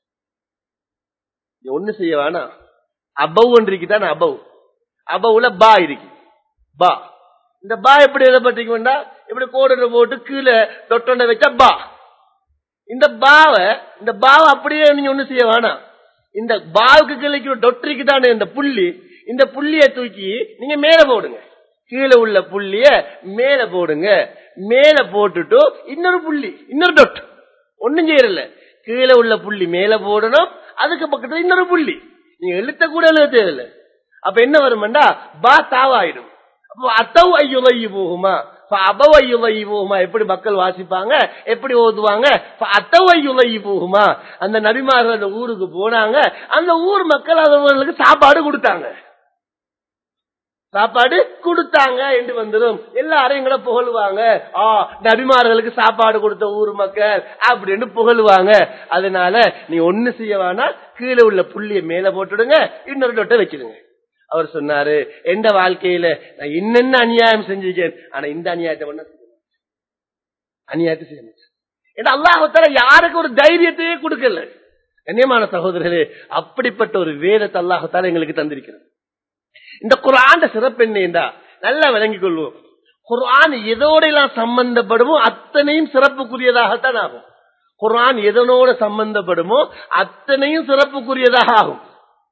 நீ ஒண்ணு செய்ய வேணாம் அபவ் இருக்குதான் அபவ் அபவுல பா இருக்கு பா இந்த பா எப்படி எழுதப்பட்டிருக்கு வேண்டாம் இப்படி கோடு போட்டு கீழே தொட்டொண்ட வச்சா பா இந்த பாவ இந்த பாவ அப்படியே நீங்க ஒண்ணு செய்ய வேணாம் இந்த பாவுக்கு கிளைக்கு டொட்டரிக்கு தானே இந்த புள்ளி இந்த புள்ளிய தூக்கி நீங்க மேல போடுங்க கீழே உள்ள புள்ளிய மேல போடுங்க மேல போட்டுட்டு இன்னொரு புள்ளி இன்னொரு டொட் ஒண்ணும் செய்யறல கீழே உள்ள புள்ளி மேல போடணும் அதுக்கு பக்கத்துல இன்னொரு புள்ளி நீங்க எழுத்த கூட எழுத தேவையில்லை அப்ப என்ன வரும்டா பா தாவாயிடும் அப்போ அத்தவ் ஐயுதையு போகுமா அபவ் ஐயுதையு போகுமா எப்படி மக்கள் வாசிப்பாங்க எப்படி ஓதுவாங்க அத்தவ் ஐயுதையு போகுமா அந்த நபிமார்கள் அந்த ஊருக்கு போனாங்க அந்த ஊர் மக்கள் அவர்களுக்கு சாப்பாடு கொடுத்தாங்க சாப்பாடு கொடுத்தாங்க என்று வந்துடும் எல்லாரும் எங்களை புகழுவாங்க ஆ நபிமார்களுக்கு சாப்பாடு கொடுத்த ஊர் மக்கள் அப்படின்னு புகழுவாங்க அதனால நீ ஒண்ணு செய்ய வேணா கீழே உள்ள புள்ளிய மேல போட்டுடுங்க இன்னொரு டொட்டை வச்சிடுங்க அவர் சொன்னாரு எந்த வாழ்க்கையில நான் என்னென்ன அநியாயம் செஞ்சிருக்கேன் ஆனா இந்த அநியாயத்தை பண்ண அநியாயத்தை செய்ய மாட்டேன். ஏன்னா அல்லாஹால யாருக்கு ஒரு தைரியத்தையே கொடுக்கல கண்ணியமான சகோதரர்களே அப்படிப்பட்ட ஒரு வேதத்தை அல்லாஹால எங்களுக்கு தந்திருக்கிறது இந்த குரான் சிறப்பு என்னண்டா நல்லா விளங்கிக் கொள்வோம் குர்ஆன் எதோட எல்லாம் சம்பந்தப்படுமோ அத்தனையும் சிறப்புக்குரியதாகத்தான் ஆகும் குர்ஆன் எதனோட சம்பந்தப்படுமோ அத்தனையும் சிறப்புக்குரியதாக ஆகும்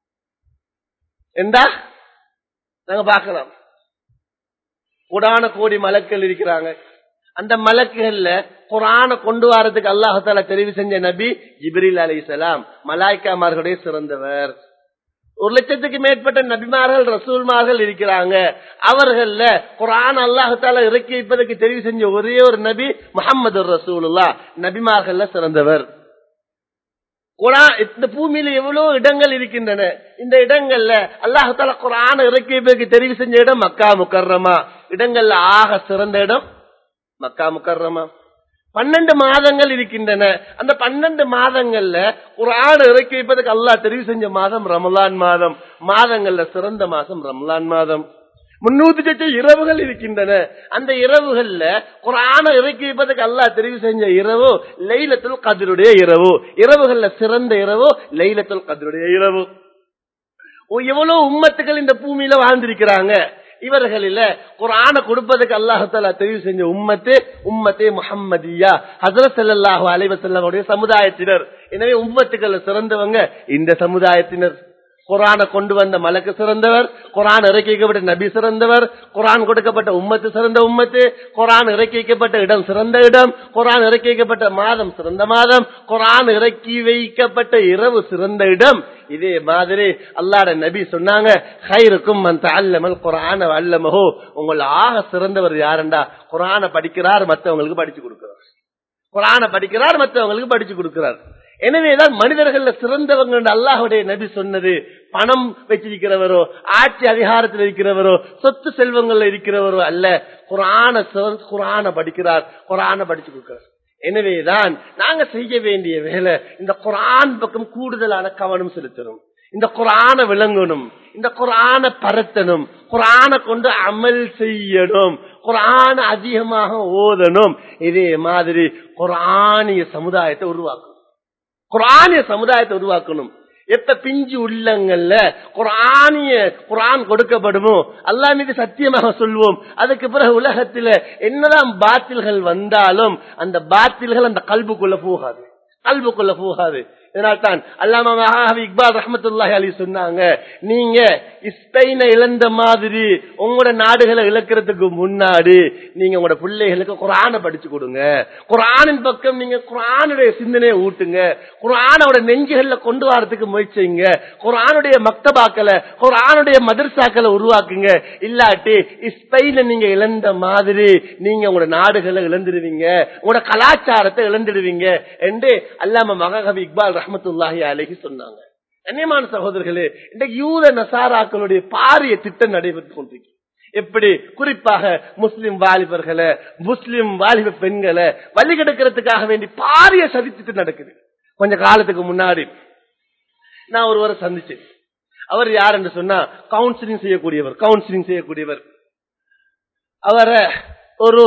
என்றா நாங்க பார்க்கலாம் கோடான கோடி மலக்கள் இருக்கிறாங்க அந்த மலக்குகள்ல குரான கொண்டு வரதுக்கு அல்லாஹால தெரிவு செஞ்ச நபி ஜிப்ரில் அலிசலாம் மலாய்க்காமார்களுடைய சிறந்தவர் ஒரு லட்சத்துக்கு மேற்பட்ட நபிமார்கள் ரசூல்மார்கள் இருக்கிறாங்க அவர்கள்ல குரான் அல்லாஹால இறக்கி வைப்பதற்கு தெரிவு செஞ்ச ஒரே ஒரு நபி முகமது ரசூலுல்லா நபிமார்கள்ல சிறந்தவர் குரான் இந்த பூமியில எவ்வளவு இடங்கள் இருக்கின்றன இந்த இடங்கள்ல அல்லாஹால குரான் இறக்கி வைப்பதற்கு தெரிவு செஞ்ச இடம் மக்கா முக்கர்ரமா இடங்கள்ல ஆக சிறந்த இடம் மக்கா முக்கர்ரமா பன்னெண்டு மாதங்கள் இருக்கின்றன அந்த பன்னெண்டு மாதங்கள்ல ஒரு ஆடு இறக்கி வைப்பதற்கு அல்லாஹ் தெரிவு செஞ்ச மாதம் ரமலான் மாதம் மாதங்கள்ல சிறந்த மாதம் ரமலான் மாதம் முன்னூத்தி சொச்ச இரவுகள் இருக்கின்றன அந்த இரவுகள்ல ஒரு ஆணை இறக்கி வைப்பதற்கு அல்லாஹ் தெரிவு செஞ்ச இரவு லைலத்துல் கதிருடைய இரவு இரவுகள்ல சிறந்த இரவு லைலத்துல் கதிருடைய இரவு எவ்வளவு உம்மத்துக்கள் இந்த பூமியில வாழ்ந்திருக்கிறாங்க இவர்களில குரான கொடுப்பதற்கு அல்லாஹால தெரிவு செஞ்ச உம்மத்து உம்மத்தே முஹம்மதியா ஹசரத் சல்லாஹு அலைவசல்லமுடைய சமுதாயத்தினர் எனவே உம்மத்துக்கள் சிறந்தவங்க இந்த சமுதாயத்தினர் குரானை கொண்டு வந்த மலக்கு சிறந்தவர் குரான் இறக்கிக்கப்பட்ட நபி சிறந்தவர் குரான் கொடுக்கப்பட்ட உம்மத்து சிறந்த உம்மத்து குரான் இறக்கிக்கப்பட்ட இடம் சிறந்த இடம் குரான் இறக்கிக்கப்பட்ட மாதம் சிறந்த மாதம் குரான் இறக்கி வைக்கப்பட்ட இரவு சிறந்த இடம் இதே மாதிரி அல்லாட நபி சொன்னாங்க ஹைருக்கும் அந்த அல்லமல் குரான அல்லமஹோ உங்கள் ஆக சிறந்தவர் யாருண்டா குரானை படிக்கிறார் மற்றவங்களுக்கு படிச்சு கொடுக்கிறார் குரானை படிக்கிறார் மற்றவங்களுக்கு படிச்சு கொடுக்கிறார் எனவேதான் மனிதர்கள்ல சிறந்தவங்க என்று அல்லாஹுடைய நபி சொன்னது பணம் வச்சிருக்கிறவரோ ஆட்சி அதிகாரத்தில் இருக்கிறவரோ சொத்து செல்வங்கள்ல இருக்கிறவரோ அல்ல குரான குரான படிக்கிறார் குரான படிச்சு கொடுக்கிறார் எனவேதான் நாங்க செய்ய வேண்டிய வேலை இந்த குரான் பக்கம் கூடுதலான கவனம் செலுத்தணும் இந்த குரான விளங்கணும் இந்த குரான பரத்தணும் குரான கொண்டு அமல் செய்யணும் குரான அதிகமாக ஓதணும் இதே மாதிரி குரானிய சமுதாயத்தை உருவாக்கணும் குரானிய சமுதாயத்தை உருவாக்கணும் எப்ப பிஞ்சு உள்ளங்கள்ல குரானிய குரான் கொடுக்கப்படுமோ அல்லா மீது சத்தியமாக சொல்வோம் அதுக்கு பிறகு உலகத்துல என்னதான் பாத்தில்கள் வந்தாலும் அந்த பாத்தில்கள் அந்த கல்புக்குள்ள போகாது கல்புக்குள்ள போகாது இதனால்தான் அல்லாமா இக்பால் ரஹமத்துல்லாஹி அலி சொன்னாங்க நீங்க இஸ்பெயினை இழந்த மாதிரி உங்களோட நாடுகளை இழக்கிறதுக்கு முன்னாடி நீங்க உங்களோட பிள்ளைகளுக்கு குரான படிச்சு கொடுங்க குரானின் பக்கம் நீங்க குரானுடைய சிந்தனையை ஊட்டுங்க குரானோட நெஞ்சுகள்ல கொண்டு வரதுக்கு முயற்சிங்க குரானுடைய மக்தபாக்களை குரானுடைய மதர்சாக்களை உருவாக்குங்க இல்லாட்டி இஸ்பெயினை நீங்க இழந்த மாதிரி நீங்க உங்களோட நாடுகளை இழந்துடுவீங்க உங்களோட கலாச்சாரத்தை இழந்துடுவீங்க என்று அல்லாம மகாகவி இக்பால் ரஹமத்துல்லாஹி அலஹி சொன்னாங்க கண்ணியமான சகோதரர்களே இந்த யூத நசாராக்களுடைய பாரிய திட்டம் நடைபெற்றுக் கொண்டிருக்கு எப்படி குறிப்பாக முஸ்லிம் வாலிபர்களை முஸ்லிம் வாலிப பெண்களை வழி கெடுக்கிறதுக்காக வேண்டி பாரிய சதி திட்டம் நடக்குது கொஞ்ச காலத்துக்கு முன்னாடி நான் ஒருவரை சந்திச்சேன் அவர் யார் என்று சொன்னா கவுன்சிலிங் செய்யக்கூடியவர் கவுன்சிலிங் செய்யக்கூடியவர் அவரை ஒரு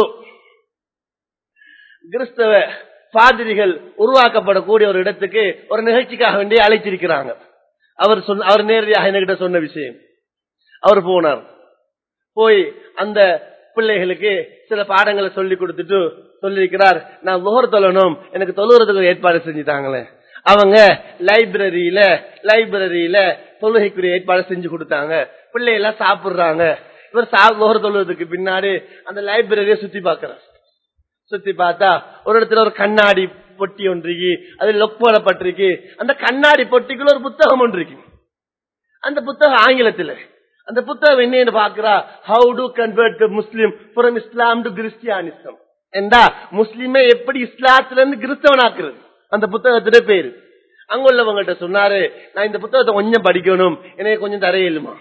கிறிஸ்தவ பாதிரிகள் உருவாக்கப்படக்கூடிய ஒரு இடத்துக்கு ஒரு நிகழ்ச்சிக்காக வேண்டி அழைச்சிருக்கிறாங்க அவர் சொன்ன அவர் நேரடியாக என்கிட்ட சொன்ன விஷயம் அவர் போனார் போய் அந்த பிள்ளைகளுக்கு சில பாடங்களை சொல்லி கொடுத்துட்டு சொல்லியிருக்கிறார் நான் லோகர் தொழணும் எனக்கு தொழுறதுக்கு ஏற்பாடு செஞ்சுட்டாங்களே அவங்க லைப்ரரியில லைப்ரரியில தொழுகைக்குரிய ஏற்பாடு செஞ்சு கொடுத்தாங்க பிள்ளைகள் சாப்பிடுறாங்க இவர் லோகர் தொழுவதுக்கு பின்னாடி அந்த லைப்ரரியை சுத்தி பார்க்கிறார் சுத்தி பார்த்தா ஒரு இடத்துல ஒரு கண்ணாடி பொட்டி ஒன்று அது லொக் போடப்பட்டிருக்கு அந்த கண்ணாடி பொட்டிக்குள்ள ஒரு புத்தகம் ஒன்று இருக்கு அந்த புத்தகம் ஆங்கிலத்தில் அந்த புத்தகம் என்னன்னு பாக்குறா ஹவு டு கன்வெர்ட் முஸ்லிம் புறம் இஸ்லாம் டு கிறிஸ்டியானிசம் என்றா முஸ்லிமே எப்படி இஸ்லாத்துல இருந்து கிறிஸ்தவனாக்குறது அந்த புத்தகத்திட பேரு அங்க உள்ளவங்கள்ட்ட சொன்னாரு நான் இந்த புத்தகத்தை கொஞ்சம் படிக்கணும் எனக்கு கொஞ்சம் தரையிலுமா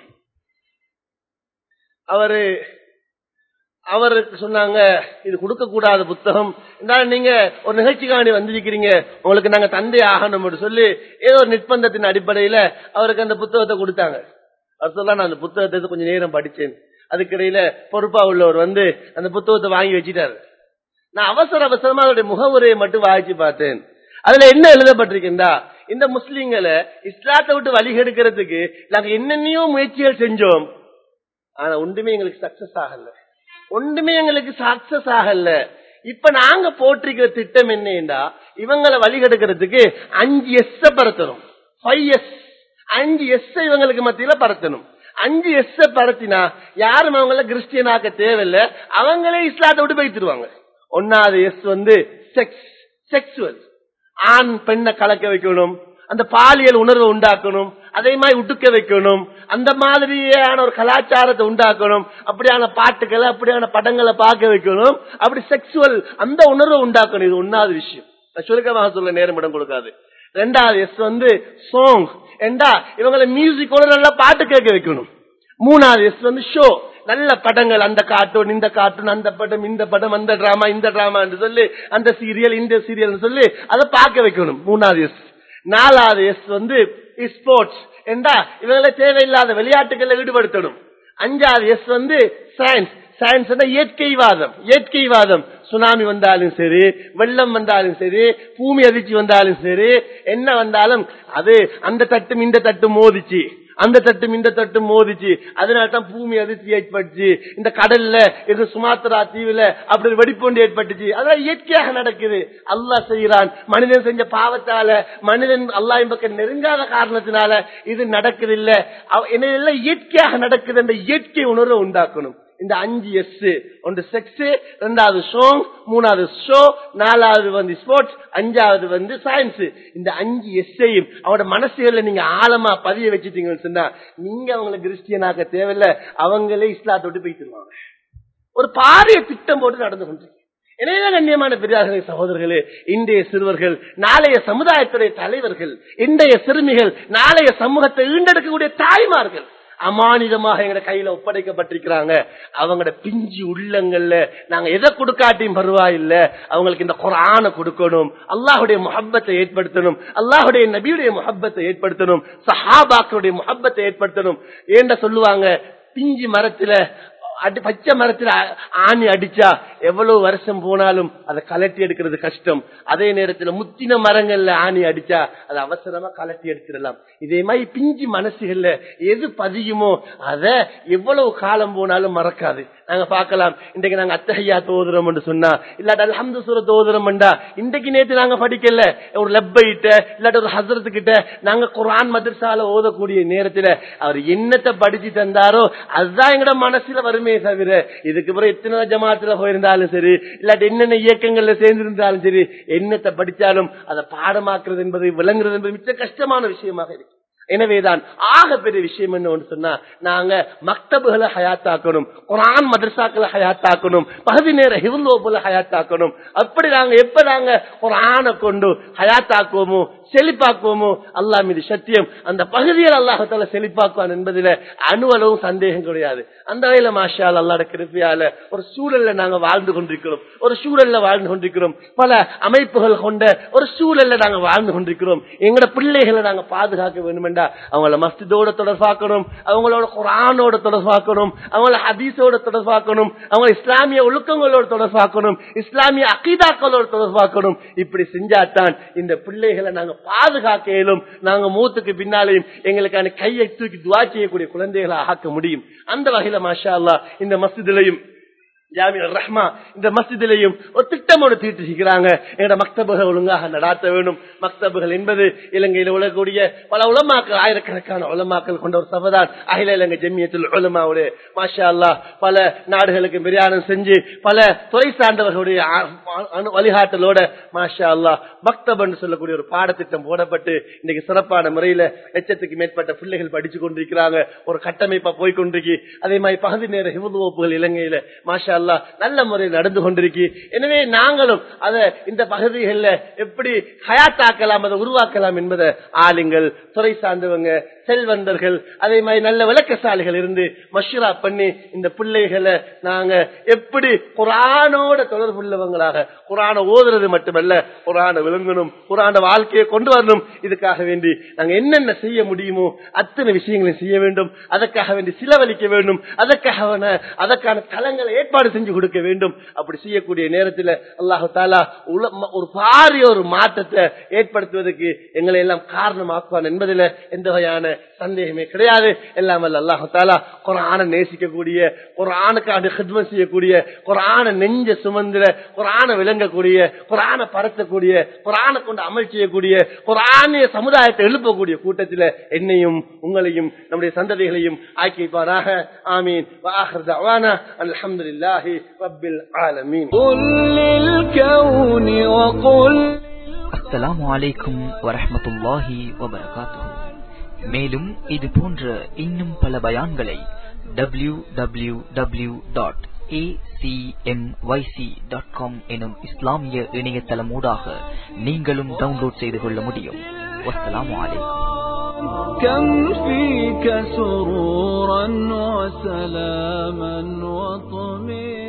அவரு அவருக்கு சொன்னாங்க இது கொடுக்க கூடாத புத்தகம் இருந்தாலும் நீங்க ஒரு நிகழ்ச்சிக்காண்டி வந்திருக்கிறீங்க உங்களுக்கு நாங்க தந்தை ஆகணும் சொல்லி ஏதோ ஒரு நிர்பந்தத்தின் அடிப்படையில அவருக்கு அந்த புத்தகத்தை கொடுத்தாங்க அவர் சொல்ல நான் அந்த புத்தகத்தை கொஞ்சம் நேரம் படிச்சேன் அதுக்கிடையில பொறுப்பா உள்ளவர் வந்து அந்த புத்தகத்தை வாங்கி வச்சுட்டாரு நான் அவசர அவசரமா அவருடைய முகவுரையை மட்டும் வாய்ச்சி பார்த்தேன் அதுல என்ன எழுதப்பட்டிருக்கின்றா இந்த முஸ்லீம்களை இஸ்லாத்தை விட்டு வழி எடுக்கிறதுக்கு நாங்க என்னென்னையோ முயற்சிகள் செஞ்சோம் ஆனா ஒன்றுமே எங்களுக்கு சக்சஸ் ஆகல ஒன்றுமே எங்களுக்கு சக்சஸ் ஆகல இப்ப நாங்க போட்டிருக்கிற திட்டம் என்னன்னா இவங்களை வழிகெடுக்கிறதுக்கு அஞ்சு எஸ் பரத்தணும் ஃபைவ் எஸ் அஞ்சு எஸ் இவங்களுக்கு மத்தியில பரத்தணும் அஞ்சு எஸ் பரத்தினா யாரும் அவங்கள கிறிஸ்டியனாக்க தேவையில்லை அவங்களே இஸ்லாத்தை விட்டு போய்த்துருவாங்க ஒன்னாவது எஸ் வந்து செக்ஸ் செக்ஸுவல் ஆண் பெண்ணை கலக்க வைக்கணும் அந்த பாலியல் உணர்வை உண்டாக்கணும் அதே மாதிரி உடுக்க வைக்கணும் அந்த மாதிரியான ஒரு கலாச்சாரத்தை உண்டாக்கணும் அப்படியான பாட்டுகளை அப்படியான படங்களை பார்க்க வைக்கணும் அப்படி செக்ஸுவல் அந்த உணர்வை உண்டாக்கணும் இது ஒன்னாவது விஷயம் சுருக்கமாக சொல்ல நேரம் இடம் கொடுக்காது ரெண்டாவது எஸ் வந்து சாங் என்றா இவங்களை மியூசிக்கோட நல்லா பாட்டு கேட்க வைக்கணும் மூணாவது எஸ் வந்து ஷோ நல்ல படங்கள் அந்த கார்ட்டூன் இந்த கார்ட்டூன் அந்த படம் இந்த படம் அந்த டிராமா இந்த டிராமா என்று சொல்லி அந்த சீரியல் இந்த சீரியல் சொல்லி அதை பார்க்க வைக்கணும் மூணாவது எஸ் நாலாவது எஸ் வந்து ஸ்போர்ட்ஸ் என்றா இவங்களை தேவையில்லாத விளையாட்டுகளை ஈடுபடுத்தணும் அஞ்சாவது எஸ் வந்து சயின்ஸ் சயின்ஸ் இயற்கைவாதம் இயற்கைவாதம் சுனாமி வந்தாலும் சரி வெள்ளம் வந்தாலும் சரி பூமி அதிர்ச்சி வந்தாலும் சரி என்ன வந்தாலும் அது அந்த தட்டும் இந்த தட்டும் மோதிச்சு அந்த தட்டும் இந்த தட்டும் மோதிச்சு அதனால தான் பூமி அதிர்ச்சி ஏற்பட்டுச்சு இந்த கடல்ல இது சுமாத்ரா தீவுல அப்படி வெடிப்பொண்டு ஏற்பட்டுச்சு அதெல்லாம் இயற்கையாக நடக்குது அல்லாஹ் செய்கிறான் மனிதன் செஞ்ச பாவத்தால மனிதன் அல்லாஹ் பக்கம் நெருங்காத காரணத்தினால இது நடக்குது இல்ல என்ன இயற்கையாக நடக்குது என்ற இயற்கை உணர்வை உண்டாக்கணும் இந்த அஞ்சு எஸ் ஒன்று செக்ஸ் ரெண்டாவது ஷோங் மூணாவது ஷோ நாலாவது வந்து ஸ்போர்ட்ஸ் அஞ்சாவது வந்து சயின்ஸ் இந்த அஞ்சு எஸ்ஐயும் அவனோட மனசுகள்ல நீங்க ஆழமா பதிய வச்சுட்டீங்கன்னு சொன்னா நீங்க அவங்களை கிறிஸ்டியனாக்க தேவையில்ல அவங்களே இஸ்லாத்தோட்டு போயிட்டுருவாங்க ஒரு பாரிய திட்டம் போட்டு நடந்து கொண்டிருக்கு எனவே கண்ணியமான பெரியார்களே சகோதரர்களே இன்றைய சிறுவர்கள் நாளைய சமுதாயத்துடைய தலைவர்கள் இன்றைய சிறுமிகள் நாளைய சமூகத்தை ஈண்டெடுக்கக்கூடிய தாய்மார்கள் அமானிதமாக எங்க கையில ஒப்படைக்கப்பட்டிருக்கிறாங்க அவங்களோட பிஞ்சு உள்ளங்கள்ல நாங்க எதை கொடுக்காட்டியும் பரவாயில்ல அவங்களுக்கு இந்த குரான கொடுக்கணும் அல்லாஹுடைய முஹப்பத்தை ஏற்படுத்தணும் அல்லாஹுடைய நபியுடைய முஹப்பத்தை ஏற்படுத்தணும் சஹாபாக்களுடைய முஹப்பத்தை ஏற்படுத்தணும் ஏண்ட சொல்லுவாங்க பிஞ்சு மரத்துல அடி பச்சை மரத்துல ஆணி அடிச்சா எவ்வளவு வருஷம் போனாலும் அதை கலட்டி எடுக்கிறது கஷ்டம் அதே நேரத்துல முத்தின மரங்கள்ல ஆணி அடிச்சா அதை அவசரமா கலட்டி எடுத்துடலாம் இதே மாதிரி பிஞ்சு மனசுகள்ல எது பதியுமோ அத எவ்வளவு காலம் போனாலும் மறக்காது நாங்க பார்க்கலாம் இன்றைக்கு நாங்க அத்தகையா தோதுறோம் சொன்னா இல்லாட்ட அல்ஹம்து சூர தோதுறோம்டா இன்றைக்கு நேற்று நாங்க படிக்கல ஒரு லெப்பைட்ட இல்லாட்ட ஒரு ஹசரத்து கிட்ட நாங்க குரான் மதர்சால ஓதக்கூடிய நேரத்துல அவர் என்னத்தை படிச்சு தந்தாரோ அதுதான் எங்கட மனசுல வருமே தவிர இதுக்கு பிறகு எத்தனை ஜமாத்துல போயிருந்தாலும் சரி இல்லாட்டி என்னென்ன இயக்கங்கள்ல சேர்ந்திருந்தாலும் சரி என்னத்தை படிச்சாலும் அதை பாடமாக்குறது என்பது விளங்குறது என்பது மிச்ச கஷ்டமான விஷயமாக இருக்கு எனவேதான் ஆக பெரிய விஷயம் என்ன சொன்னா நாங்க மக்தபுகளை ஹயாத்தாக்கணும் குரான் மதரசாக்களை ஹயாத்தாக்கணும் பகுதி நேர ஹிவுலோபுல ஹயாத்தாக்கணும் அப்படி நாங்க எப்ப நாங்க குரானை கொண்டு ஹயாத்தாக்குவோமோ செழிப்பாக்குவோமோ அல்லா மீது சத்தியம் அந்த பகுதியில் அல்லாஹால செழிப்பாக்குவான் என்பதில அணுவளவும் சந்தேகம் கிடையாது அந்த வகையில மாஷால் அல்லாட கிருப்பியால ஒரு சூழல்ல நாங்க வாழ்ந்து கொண்டிருக்கிறோம் ஒரு சூழல்ல வாழ்ந்து கொண்டிருக்கிறோம் பல அமைப்புகள் கொண்ட ஒரு சூழல்ல நாங்க வாழ்ந்து கொண்டிருக்கிறோம் எங்கட பிள்ளைகளை நாங்க பாதுகாக்க வேண்டுமெண்டா அவங்கள மஸ்திதோட தொடர்பாக்கணும் அவங்களோட குரானோட தொடர்பாக்கணும் அவங்கள ஹதீஸோட தொடர்பாக்கணும் அவங்க இஸ்லாமிய ஒழுக்கங்களோட தொடர்பாக்கணும் இஸ்லாமிய அகிதாக்களோட தொடர்பாக்கணும் இப்படி செஞ்சாதான் இந்த பிள்ளைகளை நாங்க பாதுகாக்க இயலும் நாங்க மூத்துக்கு பின்னாலேயும் எங்களுக்கான கையை தூக்கி துவா செய்யக்கூடிய குழந்தைகளை ஆக்க முடியும் அந்த வகையில மாஷா அல்லா இந்த மஸ்ஜிதிலையும் ஜாமிய ரஹ்மா இந்த மஸ்ஜிதிலையும் ஒரு திட்டம் ஒன்று தீட்டிருக்கிறாங்க எங்களோட மக்தபுகள் ஒழுங்காக நடாத்த வேண்டும் மக்தபுகள் என்பது இலங்கையில் உலகக்கூடிய பல உலமாக்கள் ஆயிரக்கணக்கான உலமாக்கள் கொண்ட ஒரு சபதான் அகில இலங்கை ஜெமியத்தில் உலமாவுடைய மாஷா அல்லா பல நாடுகளுக்கு பிரயாணம் செஞ்சு பல துறை சார்ந்தவர்களுடைய வழிகாட்டலோட மாஷா அல்லா மக்தபன் சொல்லக்கூடிய ஒரு பாடத்திட்டம் போடப்பட்டு இன்னைக்கு சிறப்பான முறையில லட்சத்துக்கு மேற்பட்ட பிள்ளைகள் படிச்சு கொண்டிருக்கிறாங்க ஒரு கட்டமைப்பா போய்கொண்டிருக்கு அதே மாதிரி பகுதி நேர ஹிமது வகுப்புகள் இலங்கையில மாஷா அல்லா நல்ல முறையில் நடந்து கொண்டிருக்கு எனவே நாங்களும் அதை இந்த பகுதிகளில் எப்படி ஹயாத்தாக்கலாம் அதை உருவாக்கலாம் என்பதை ஆளுங்கள் துறை சார்ந்தவங்க செல்வந்தர்கள் அதே மாதிரி நல்ல விளக்கசாலிகள் இருந்து மஷூரா பண்ணி இந்த பிள்ளைகளை நாங்க எப்படி குரானோட தொடர்புள்ளவங்களாக குரான ஓதுறது மட்டுமல்ல குரான விளங்கணும் குரான வாழ்க்கையை கொண்டு வரணும் இதுக்காக வேண்டி நாங்க என்னென்ன செய்ய முடியுமோ அத்தனை விஷயங்களையும் செய்ய வேண்டும் அதற்காக வேண்டி சிலவழிக்க வேண்டும் அதற்காக அதற்கான தளங்களை ஏற்பாடு செஞ்சு கொடுக்க வேண்டும் அப்படி செய்யக்கூடிய நேரத்தில் அல்லாஹு தாலா ஒரு பாரிய ஒரு மாற்றத்தை ஏற்படுத்துவதற்கு எங்களை எல்லாம் காரணமாக்குவான் என்பதில் எந்த வகையான சந்தேகமே கிடையாது எல்லாம் அல்லாஹு தாலா குரான நேசிக்கக்கூடிய குரானுக்கான ஹித்மம் செய்யக்கூடிய குரான நெஞ்ச சுமந்திர குரான விளங்கக்கூடிய குரான பரத்தக்கூடிய குரான கொண்டு அமல் செய்யக்கூடிய குரானிய சமுதாயத்தை எழுப்பக்கூடிய கூட்டத்தில் என்னையும் உங்களையும் நம்முடைய சந்ததிகளையும் ஆக்கி வைப்பாராக ஆமீன் அலமது لله رب العالمين قل للكون وقل அஸ்ஸலாமு அலைக்கும் வரஹ்மத்துல்லாஹி வபரகாத்துஹு மேலும் இது போன்ற இன்னும் பல பயான்களை W W W dot acmyc.com எனும் இஸ்லாமிய இணையதளம் ஊடாக நீங்களும் டவுன்லோட் செய்து கொள்ள முடியும் வஸ்ஸலாமு அலைக்கும் كم فيك سرورا وسلاما وطمئنا